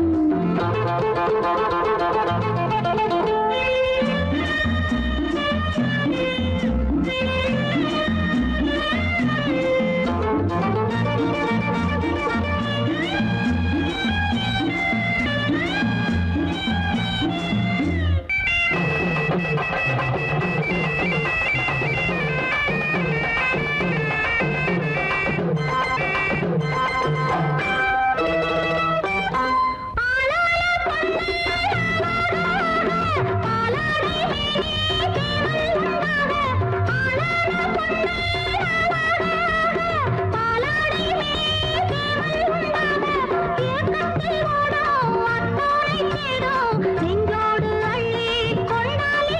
Speaker 2: நெஞ்சோடு அள்ளி கொண்டாலே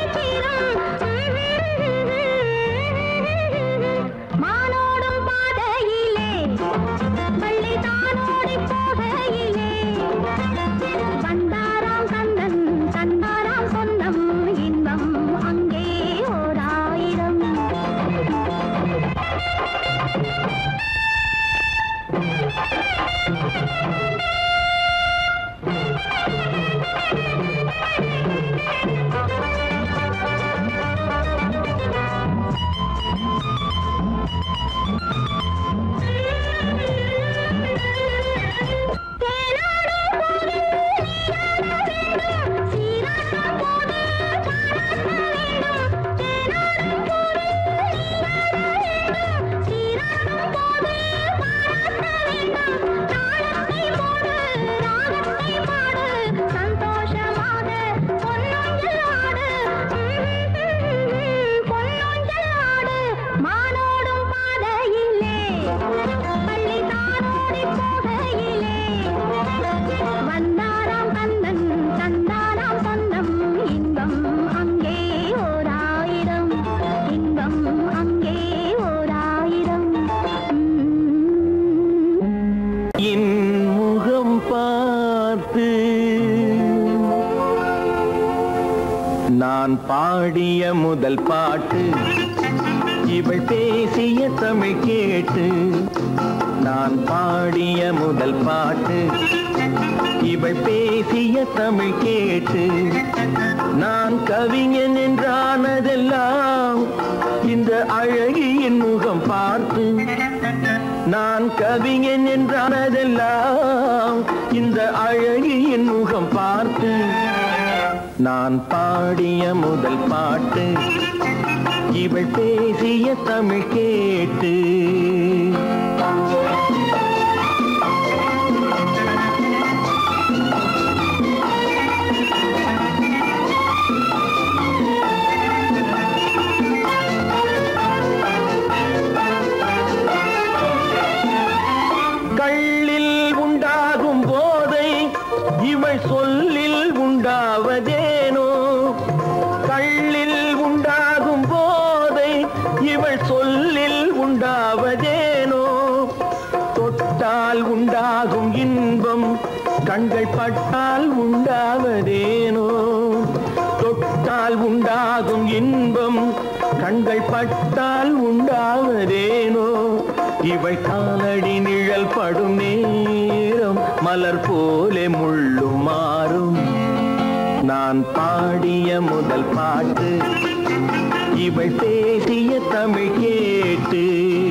Speaker 2: தீரும் மானோடும் பாதையிலே பள்ளி தானோடி போகையிலே வந்தாராம் கந்தன் தந்தாராம் சொந்தம் இன்பம் அங்கே ஓர் ஆயிரம் சந்தோஷமாக பொன்னொஞ்சலாடு பொன்னொஞ்சலாடு மானோடும் பாதையிலே பள்ளி தானோடி போகையிலே வந்தாராம் கந்தன் தந்தாராம் சொந்தம் இன்பம் அங்கே ஓர் ஆயிரம் இன்பம் அங்கே ஓர் ஆயிரம்
Speaker 3: என் முகம் பார்த்து நான் பாடிய முதல் பாட்டு இவள் பேசிய தமிழ் கேட்டு நான் பாடிய முதல் பாட்டு இவள் பேசிய தமிழ் கேட்டு நான் கவிஞன் என்றானதெல்லாம் இந்த அழகியின் முகம் பார்த்து நான் கவிஞன் என்றானதெல்லாம் இந்த அழகியின் முகம் பார்த்து நான் பாடிய முதல் பாட்டு இவள் பேசிய தமிழ் கேட்டு கண்டால் உண்டாகும் இன்பம் கண்கள் பட்டால் உண்டாவதேனோ இவள் காலடி நிழல் படும் நேரம் மலர் போலே முள்ளும் மாறும் நான் பாடிய முதல் பாட்டு இவள் பேசிய தமிழ் கேட்டு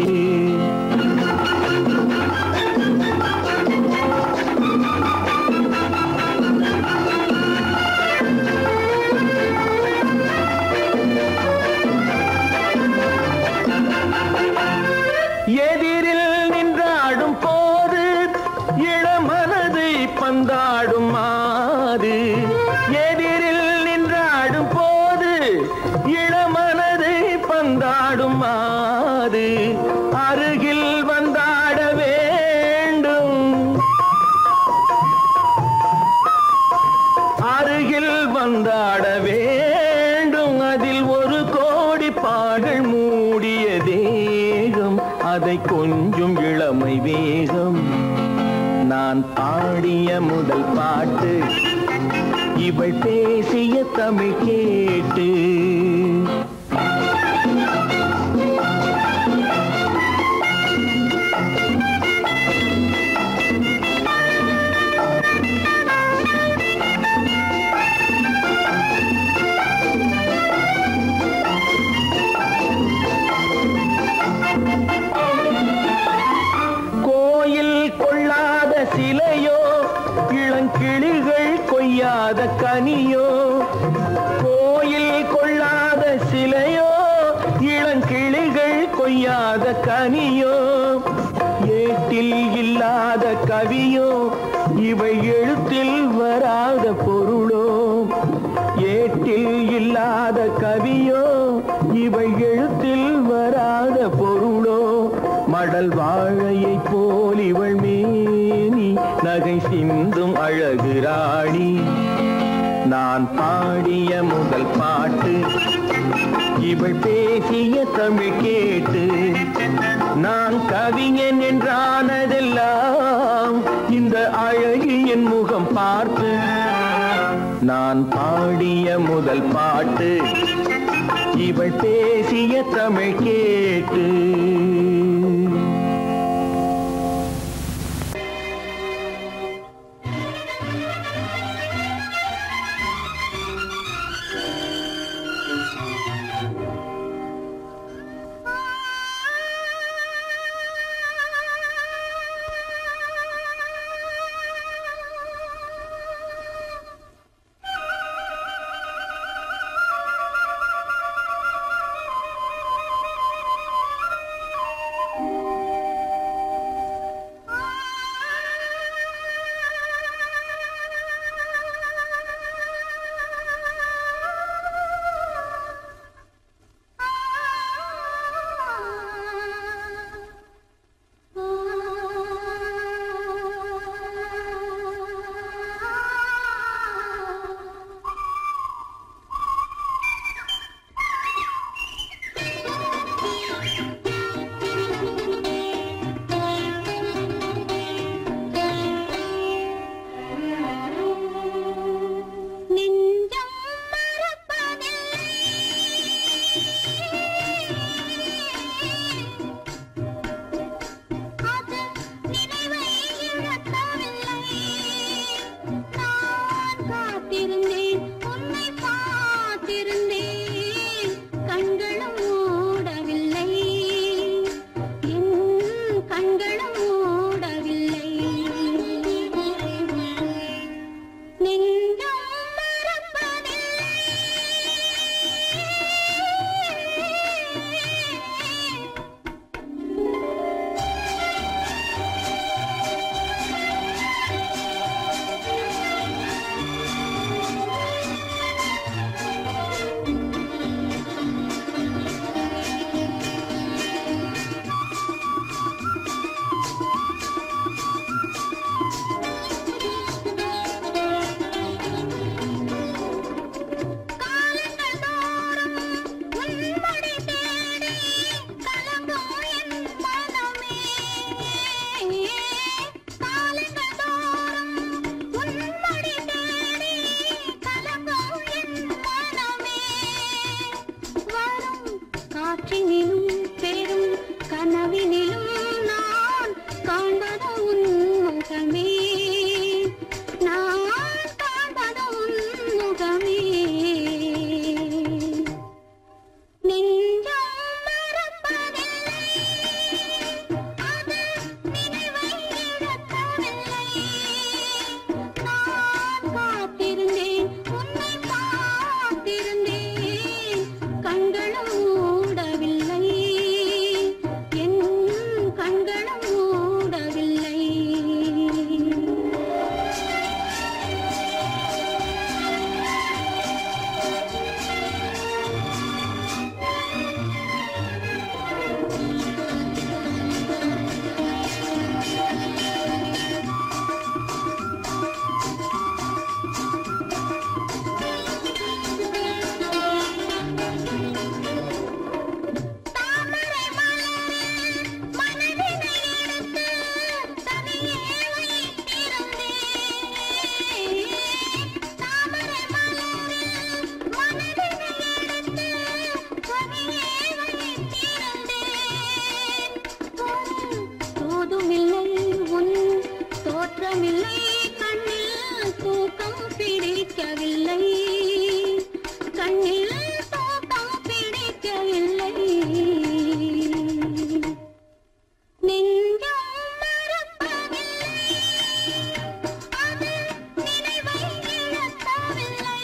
Speaker 3: எதிரில் நின்றாடும் போது இளமனதை பந்தாடும் மாது எதிரில் நின்றாடும் போது இளமனதை பந்தாடும் மாது அருகில் வந்தாட வேண்டும் அருகில் வந்தாட வேண்டும் அதில் ஒரு கோடி பாடல் மூடிய தேகம் அதை கொஞ்சம் இளமை வேகம் நான் பாடிய முதல் பாட்டு இவள் பேசிய தமிழ் கேட்டு கோயில் கொள்ளாத சிலையோ இளங்கிளிகள் கொய்யாத கனியோ கோயில் கொள்ளாத சிலையோ இளங்கிளிகள் கொய்யாத கனியோ ஏட்டில் இல்லாத கவியோ இவை எழுத்தில் வராத பொருளோ ஏட்டில் இல்லாத கவியோ இவை எழுத்தில் வராத பொருளோ மடல் வாழையை போல் இவள் மேனி நகை சிந்தும் அழகு ராணி நான் பாடிய முதல் பாட்டு இவள் பேசிய தமிழ் கேட்டு நான் கவிஞன் என்றானதெல்லாம் இந்த அழகியின் முகம் பார்த்து நான் பாடிய முதல் பாட்டு இவள் பேசிய தமிழ் கேட்டு
Speaker 2: ஆ நெஞ்சினிலும் பெரும் கனவினிலும் நான் காண்பது உன் முகமே நான் காண்பது உன் முகமே நெஞ்சம் மறப்பதில்லை அது நினைவை இழக்கவில்லை நான் காத்திருந்தேன் உன்னை பார்த்திருந்தேன் கண்களும் மூடவில்லை என் கண்களும் மூடவில்லை தாமரை மலரில் மனதினை எடுத்து தனியே வைத்திருந்தேன் தாமரை மலரில் மனதினை எடுத்து தனியே வைத்திருந்தேன் தோதுமில்லை உன் தோற்றமில்லை கண்ணில் தூக்கம் பிடிக்கவில்லை கண்ணில் தூக்கம் பிடிக்கவில்லை நெஞ்சம் மறப்பதில்லை அது நினைவை இழக்கவில்லை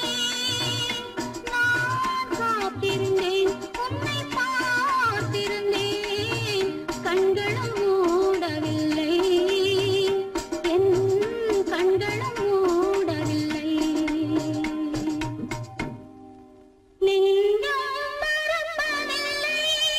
Speaker 2: நான் காத்திருந்தேன் உன்னை பார்த்திருந்தேன் கண்களும் மூடவில்லை என் கண்களும் மூடவில்லை நெஞ்சம் மறப்பதில்லை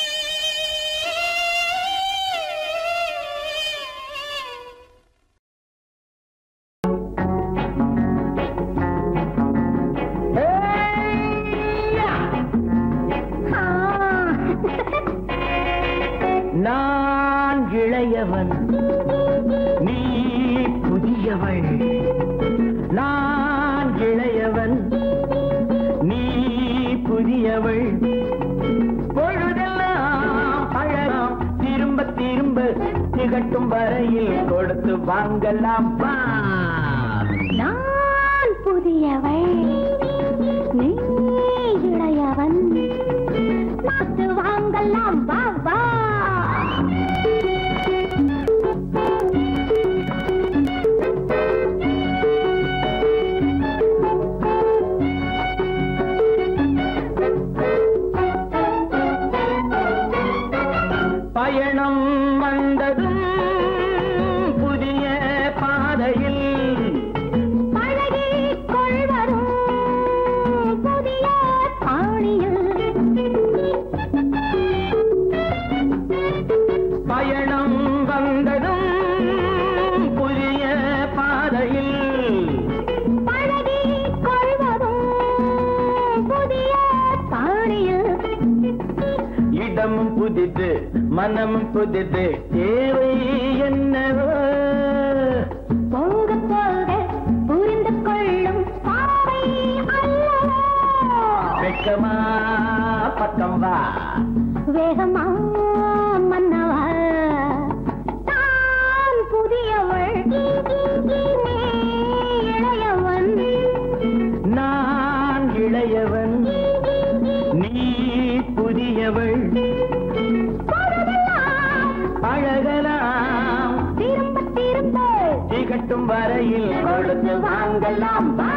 Speaker 3: நான் இளையவன் நீ புதியவள் நான் இளையவன் நீ புதியவள் பொழுதெல்லாம் அழகாம் திரும்ப திரும்ப திகட்டும் வரையில் கொடுத்து வாங்கலாம் வா
Speaker 2: நான் புதியவள் நீ இளையவன் பார்த்து வாங்கலாம் வா வா
Speaker 3: பயணம் வந்ததும் புதிய பாதையில்
Speaker 2: பழகிக் கொள்வரும் புதிய பாணியில்
Speaker 3: பயணம் வந்ததும் புதிய பாதையில்
Speaker 2: பழகிக் கொள்வரும் புதிய பாணியில்
Speaker 3: இடமும் புதிது மனமும் புதிது தேவை என்னவோ
Speaker 2: போக போக புரிந்து கொள்ளும் பாவை அல்லவோ
Speaker 3: வெக்கமா பக்கம் வா
Speaker 2: வேகமா மன்னவா தான் புதியவள் நீ இளையவன்
Speaker 3: நான் இளையவன் நீ புதியவள்
Speaker 2: பொழுதெல்லாம்
Speaker 3: அழகலாம்
Speaker 2: திரும்ப திரும்ப
Speaker 3: திகட்டும் வரையில் கொடுத்து வாங்கலாம் வா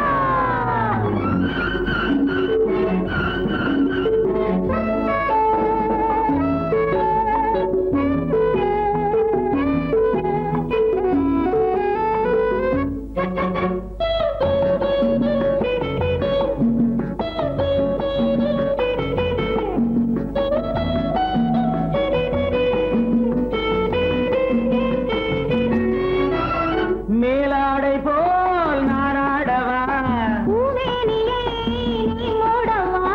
Speaker 3: மேலாடை போல் நானாடவா
Speaker 2: பூமேனியை நீ மூடவா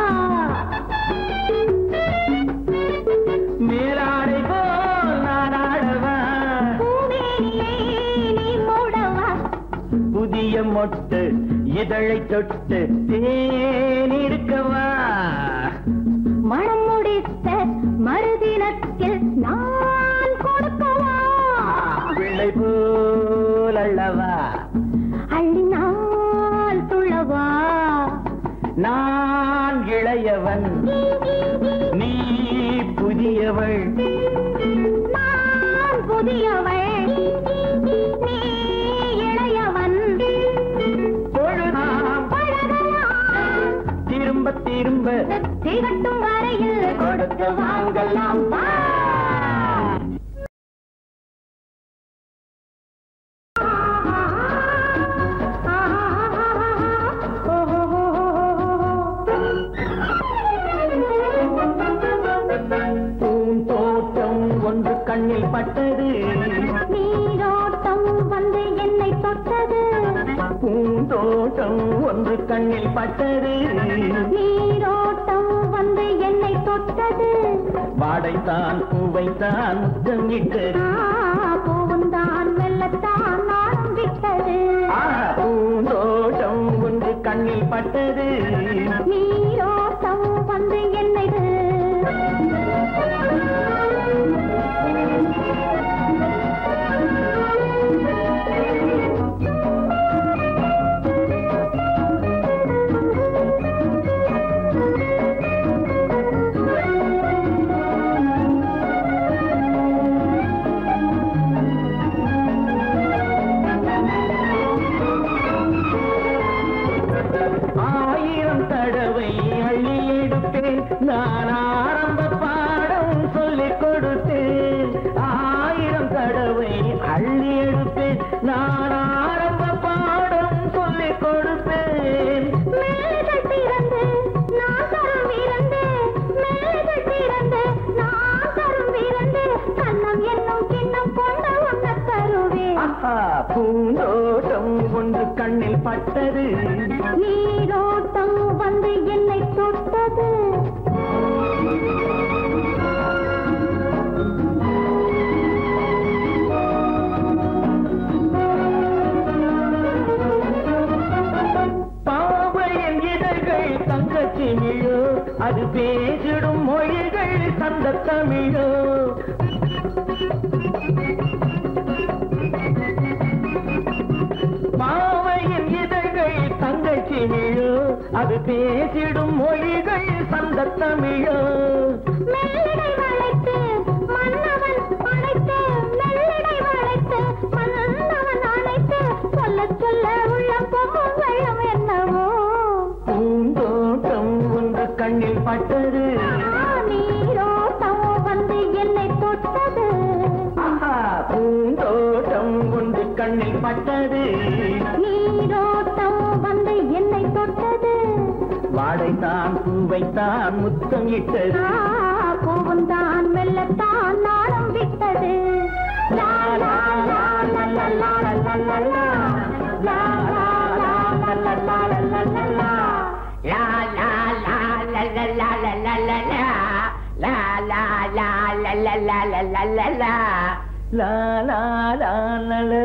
Speaker 3: மேலாடை போல் நானாடவா
Speaker 2: பூமேனியை நீ மூடவா
Speaker 3: புதிய மொட்டு இதழை தொட்டு தேனிருக்கவா
Speaker 2: மனம் முடித்த
Speaker 3: நான் இளையவன் நீ புதியவள்
Speaker 2: நான் புதியவள் நீ இளையவன்
Speaker 3: பொழுதாம்
Speaker 2: பழகலாம்
Speaker 3: திரும்ப திரும்ப
Speaker 2: திகட்டும் வரையில் கொடுத்து வாங்கலாம் வா.
Speaker 3: பூந்தோட்டம் ஒன்று கண்ணில் பட்டது
Speaker 2: நீரோட்டம் வந்து என்னை தொட்டது
Speaker 3: பூந்தோட்டம் ஒன்று கண்ணில் பட்டது
Speaker 2: நீரோட்டம் வந்து என்னை தொட்டது
Speaker 3: வாடைத்தான் பூவைத்தான் முத்தம் இட்டது
Speaker 2: ஆ, பூவுந்தான் மெல்லத்தான் நானும் விட்டது
Speaker 3: ஆஹா, பூந்தோட்டம் ஒன்று கண்ணில் பட்டது
Speaker 2: நீரோட்டம் வந்து என்னை
Speaker 3: ஆயிரம் தடவை அள்ளி எடுப்பேன் நான் ஆரம்ப பாடம் சொல்லிக் கொடுத்தேன் ஆயிரம் தடவை அள்ளி எடுப்பேன் நான் ஆரம்ப பாடம் சொல்லிக் கொடுப்பேன்
Speaker 2: மேலைகள் திறந்து நான் தரும் விருந்து மேலைகள் திறந்து நான் தரும் விருந்து கண்ணம் என்னும் கிண்ணம் கொண்டு உன்ன தருவேன்
Speaker 3: ஆஹா, பூந்தோட்டம் ஒன்று கண்ணில் பட்டது
Speaker 2: நீரோட்டம் வந்து என்னை தொட்டது
Speaker 3: பாவையின் இதழ்கள் தங்கச்சி மிழோ அது பேசிடும் மொழிகள் சந்த தமிழோ பாவையின் இதழ்கள் தங்கச்சி மிழோ அது பேசிடும் மொழிகள் சந்த தமிழோ
Speaker 2: மெல்லிடை வளைத்து மன்னவன் அணைத்து மெல்லிடை வளைத்து மன்னவன் அணைத்து சொல்ல சொல்ல உள்ளம் பொங்கும் வெள்ளம் என்னவோ
Speaker 3: பூந்தோட்டம் ஒன்று கண்ணில் பட்டது
Speaker 2: நீரோட்டம் வந்து என்னை தொட்டது
Speaker 3: ஆஹா, பூந்தோட்டம் ஒன்று கண்ணில் பட்டது
Speaker 2: நீரோட்டம் வந்து என்னை தொட்டது
Speaker 3: வாடைத்தான் பூவைத்தான் முத்தம் இட்டது
Speaker 2: பூவுந்தான் மெல்லத்தான் நாளும் விட்டது லா, லா, லா, லா, லா, லா, லா, லா, லா, லா. லா, லா, லா, லா, லா, லா, லா, லா, லா, லா.
Speaker 5: La la la la la la la la la la La la la la la la la la la la
Speaker 3: லா லா லா லா லா.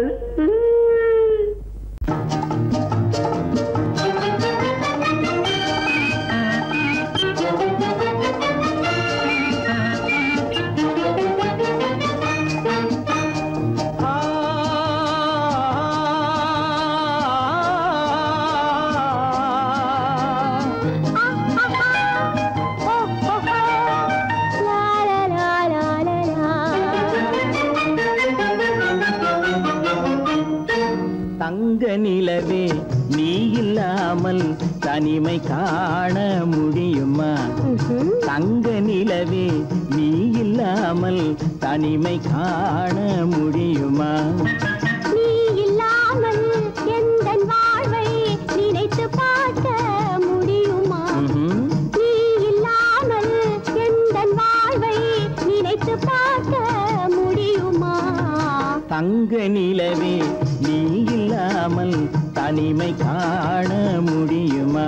Speaker 3: தங்க நிலவே நீ இல்லாமல் தனிமை காண முடியுமா தங்க நிலவே நீ இல்லாமல் தனிமை காண முடியுமா
Speaker 2: நீ இல்லாமல் எந்தன் வாழ்வை நினைத்து பார்க்க முடியுமா
Speaker 3: ம்ஹும்.
Speaker 2: நீ இல்லாமல் எந்தன் வாழ்வை நினைத்து பார்க்க முடியுமா
Speaker 3: தங்க நிலவே நீ இல்லாமல் தனிமை காண முடியுமா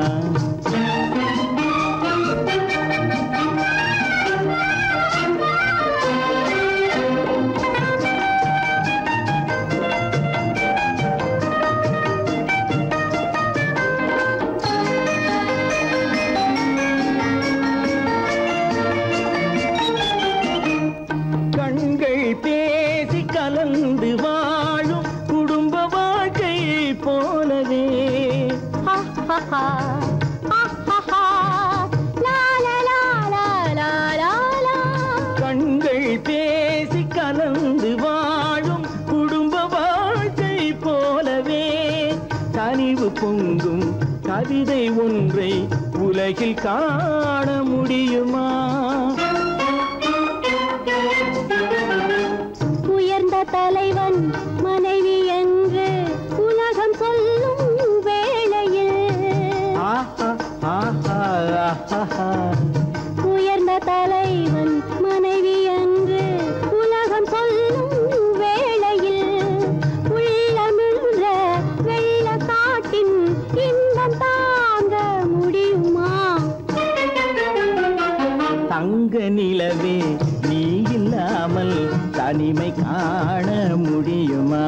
Speaker 3: கண்கள் பேசி கலந்து வாழும் குடும்ப வாழ்க்கை போலவே கவிதை ஒன்றை உலகில் காண முடியுமா
Speaker 2: உயர்ந்த தலைவன் மனைவி என்று உலகம் சொல்லும் வேளையில்
Speaker 3: ஆஹா ஆஹா ஆஹா
Speaker 2: உயர்ந்த தலைவன் மனைவி என்று உலகம் சொல்லும் வேளையில் உள்ளமிழ்ற வெள்ள காட்டின் இன்பம் தாங்க முடியுமா
Speaker 3: தங்க நிலவே நீ இல்லாமல் தனிமை காண முடியுமா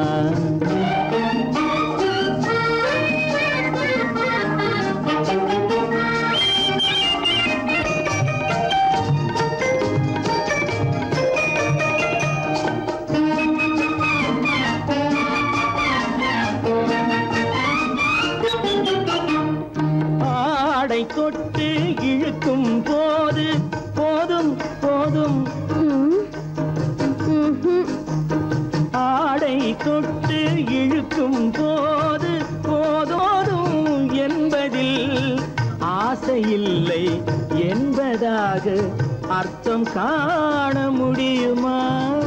Speaker 3: ஆடை தொட்டு இழுக்கும் போது போதும் போதும்
Speaker 2: ம், ம்ஹும்.
Speaker 3: ஆடை தொட்டு இழுக்கும் போது போதோதும் என்பதில் ஆசையில்லை என்பதாக அர்த்தம் காண முடியுமா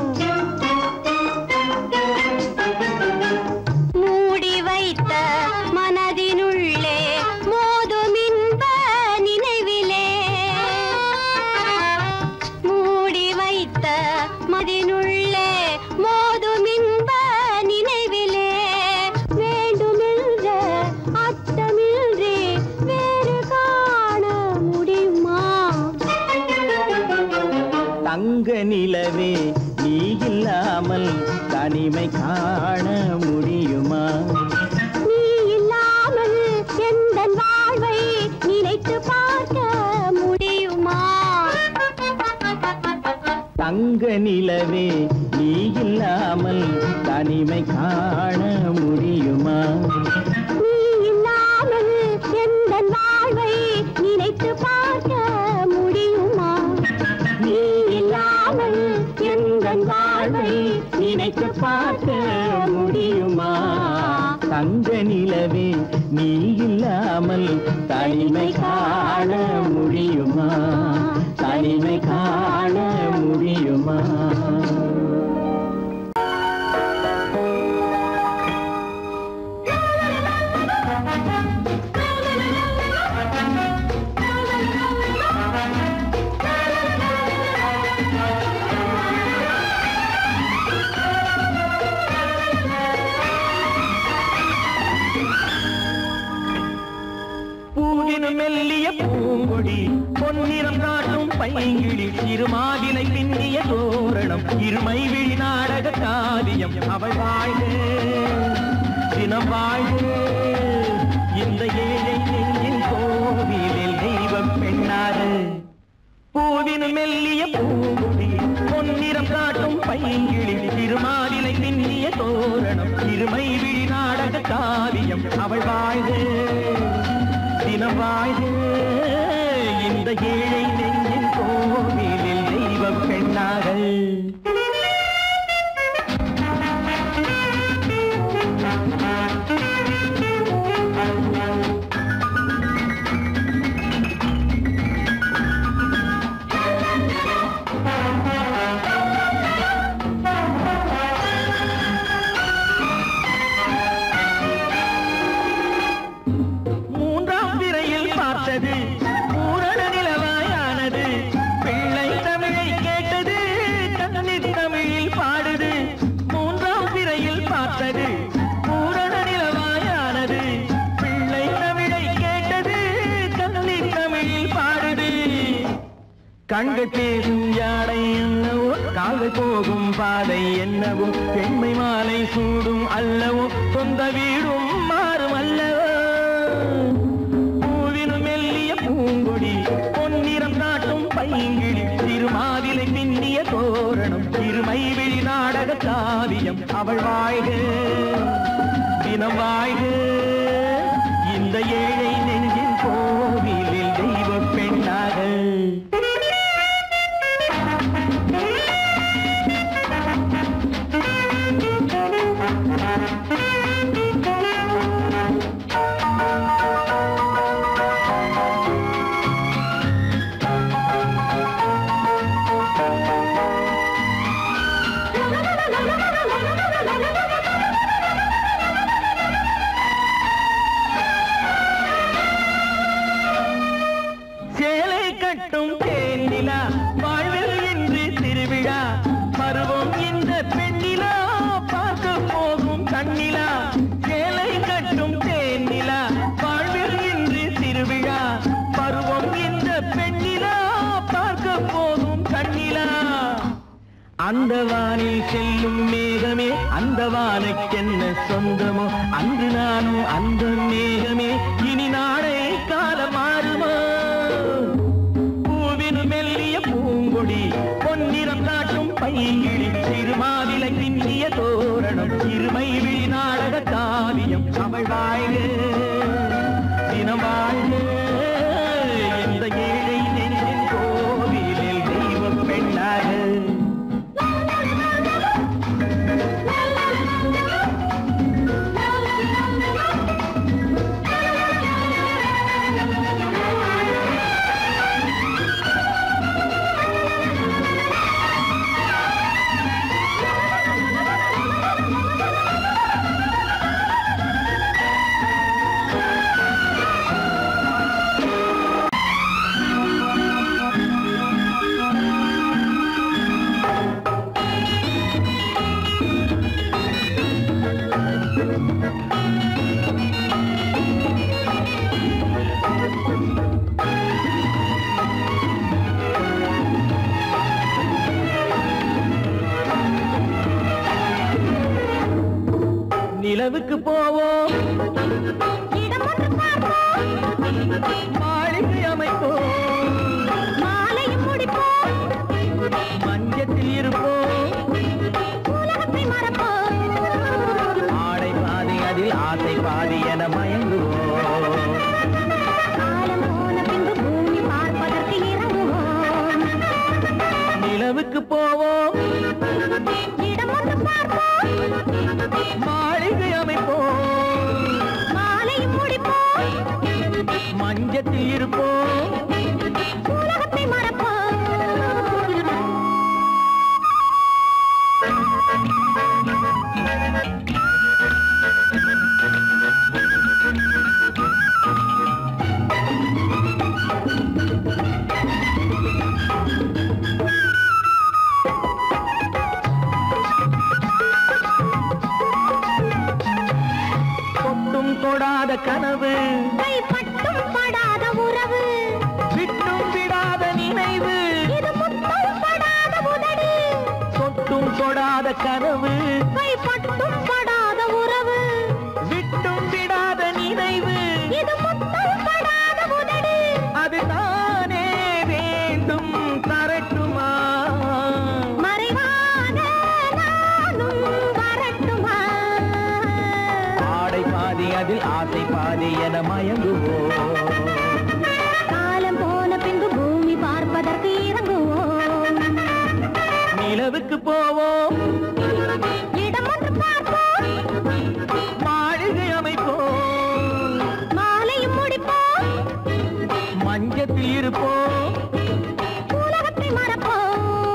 Speaker 2: மூடி வைத்த மனதினுள்ளே மோதும் இன்ப நினைவிலே மூடி வைத்த மதினுள்ளே மோதும் இன்ப நினைவிலே வேண்டுமென்ற அர்த்தமின்றி வேறு காண முடியுமா
Speaker 3: தங்க நிலவே நீ இல்லாமல் தனிமை காண முடியுமா
Speaker 2: நீ இல்லாமல் எந்தன் வாழ்வை நினைத்து பார்க்க முடியுமா
Speaker 3: தங்க நிலவே நீ இல்லாமல் தனிமை காண முடியுமா
Speaker 2: நீ இல்லாமல் எந்தன் வாழ்வை நினைத்து பார்க்க முடியுமா
Speaker 3: நீ
Speaker 2: இல்லாமல் எந்தன் வாழ்வை
Speaker 3: நினைத்து பார்க்க முடியுமா தங்க நிலவே நீ இல்லாமல் தனிமை காண முடியுமா தனிமை காண முடியுமா பூவினும் மெல்லிய பூங்கொடி பொன்னிறம் காட்டும் பைங்கிழி திருமாவிலை பின்னிய தோரணம் இருமை விழி நாடக காவியம் அவள் வாழ்க தினம் வாழ்க இந்த ஏழை நெஞ்சின் கோவிலில் தெய்வம் பெண்ணாக பூவினும் மெல்லிய பூங்குடி பொன்னிறம் காட்டும் பைங்கிழி திருமாலிலை பின்னிய தோரணம் இருமை விழி நாடக காவியம் அவள் வாழ்க தினம் வாழ்க இந்த ஏழை நெஞ்சின் கோவிலில் தெய்வம் பெண்ணாக மூன்றாம் திரையில் பார்த்தது பூரண நிலவாயானது பிள்ளை தமிழை கேட்டது கண்ணீர் தமிழில் பாடுது மூன்றாம் திரையில் பார்த்தது பூரண நிலவாயானது பிள்ளை தமிழை கேட்டது கண்ணீர் தமிழில் பாடுது கண்கள் பேசும் யாடை என்னவோ கால்கள் போகும் பாதை என்னவோ பெண்மை மாலை சூடும் அல்லவோ சொந்த வீடும் மாறும் அல்லவோ பூவினும் மெல்லிய பூங்கொடி பொன்னிறம் காட்டும் பைங்கிழி திருமாவிலை பின்னிய தோரணம் திருமை விழி நாடக காவியம் அவள் வாழ்க தினம் வாழ்க இந்த ஏழை நெஞ்சின் கோவிலில் தெய்வ பெண்ணாக கட்டும் தேனிலா வாழ்வில் என்று திருவிழா பருவம் இந்த பெண்ணிலா பார்க்க போகும் கண்ணிலா சேலை கட்டும் தேனிலா வாழ்வில் என்று திருவிழா பருவம் இந்த பெண்ணிலா பார்க்க போகும் கண்ணிலா அந்த வானில் செல்லும் மேகமே அந்த வானுக்கென்ன சொந்தமோ அன்று நானும் அந்த மேகமே இனி நாளை காலம் மாறுமோ பூவினு மெல்லிய பூங்கொடி பொன்னிறம் காட்டும் பைங்கிழி சிறுமாவிலை பின்னிய தோரணம் சிறுமை விழி நாடக காவியம் அவள் வாழ்க தினம் வாழ்க இந்த ஏழை நெஞ்சின் கோவிலில் தெய்வ பெண்ணாக நிலவுக்கு போவோம்
Speaker 2: இடம் ஒன்று பார்ப்போம்
Speaker 3: மாளிகை அமைப்போம்
Speaker 2: மாலையும் முடிப்போம்
Speaker 3: மஞ்சத்தில் இருப்போம்
Speaker 2: உலகத்தை மறப்போம்
Speaker 3: ஆடை பாதி அதில் ஆசை பாதி என மயங்குவோம்
Speaker 2: காலம் போன பின்பு பூமி பார்ப்பதற்கு இறங்குவோம்
Speaker 3: நிலவுக்கு போவோம்
Speaker 2: இடம் ஒன்று பார்ப்போம்
Speaker 3: மாளிகை அமைப்போம்
Speaker 2: மாலையும் முடிப்போம்
Speaker 3: மஞ்சத்தில் இருப்போம்
Speaker 2: உலகத்தை மறப்போம்
Speaker 3: தொட்டும் தொடாத கனவு
Speaker 2: கைப்பட்டும் படாத உறவு
Speaker 3: விட்டும் விடாத நினைவு
Speaker 2: இது முத்தம் படாத உதடு
Speaker 3: தொட்டும் தொடாத கனவு
Speaker 2: கைப்பட்டும் படாத உறவு
Speaker 3: விட்டும் விடாத நினைவு
Speaker 2: இது முத்தம் படாத உதடு
Speaker 3: அது தானே வேண்டும் தரட்டுமா
Speaker 2: மறைவான நானும் வரட்டுமா
Speaker 3: ஆடை பாதி அதில் ஆசை பாதி என மயங்குவோம்
Speaker 2: காலம் போன பின்பு பூமி பார்ப்பதற்கு இறங்குவோம்
Speaker 3: நிலவுக்கு போவோம்
Speaker 2: இடம் ஒன்று பார்ப்போம்
Speaker 3: மாளிகை அமைப்போம்
Speaker 2: மாலையும் முடிப்போம்
Speaker 3: மஞ்சத்தில் இருப்போம்
Speaker 2: உலகத்தை மறப்போம்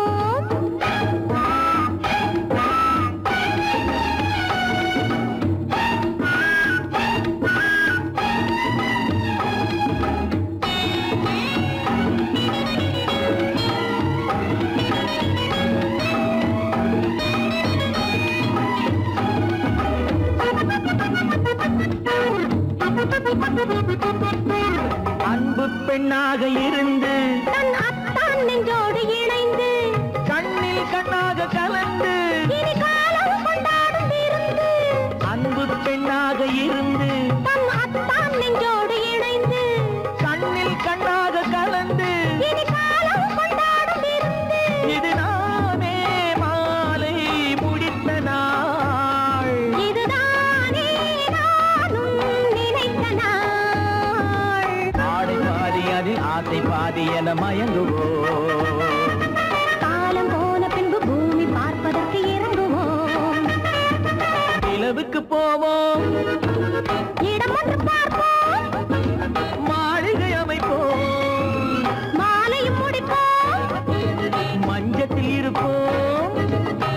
Speaker 3: அன்பு பெண்ணாக இருந்து
Speaker 2: தன் அத்தான் நெஞ்சோடு இணைந்து
Speaker 3: கண்ணில் கண்ணாக கலந்து
Speaker 2: இனி காலம் கொண்டாடும் விருந்து
Speaker 3: அன்பு பெண்ணாக இருந்து
Speaker 2: தன் அத்தான் நெஞ்சோடு இணைந்து
Speaker 3: கண்ணில் கண்ணாக கலந்து
Speaker 2: இனி காலம் கொண்டாடும் விருந்து
Speaker 3: இது நானே மாலை முடித்த நாள்
Speaker 2: இதுதானே நானும் நினைத்த நாள்
Speaker 3: ஆடை பாதி அதில் ஆசை பாதி என மயங்குவோம்
Speaker 2: காலம் போன பின்பு பூமி பார்ப்பதற்கு இறங்குவோம்
Speaker 3: நிலவுக்கு போவோம்
Speaker 2: இடம் ஒன்று பார்ப்போம்
Speaker 3: மாளிகை அமைப்போம்
Speaker 2: மாலையும் முடிப்போம்
Speaker 3: மஞ்சத்தில் இருப்போம்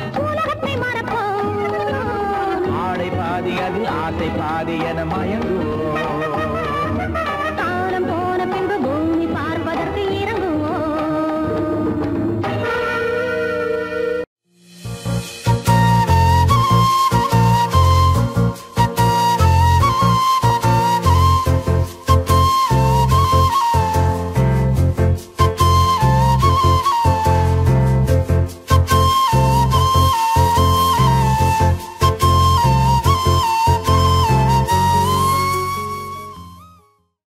Speaker 2: உலகத்தை மறப்போம்
Speaker 3: ஆடை பாதி அதில் ஆசை பாதி என மயங்குவோம்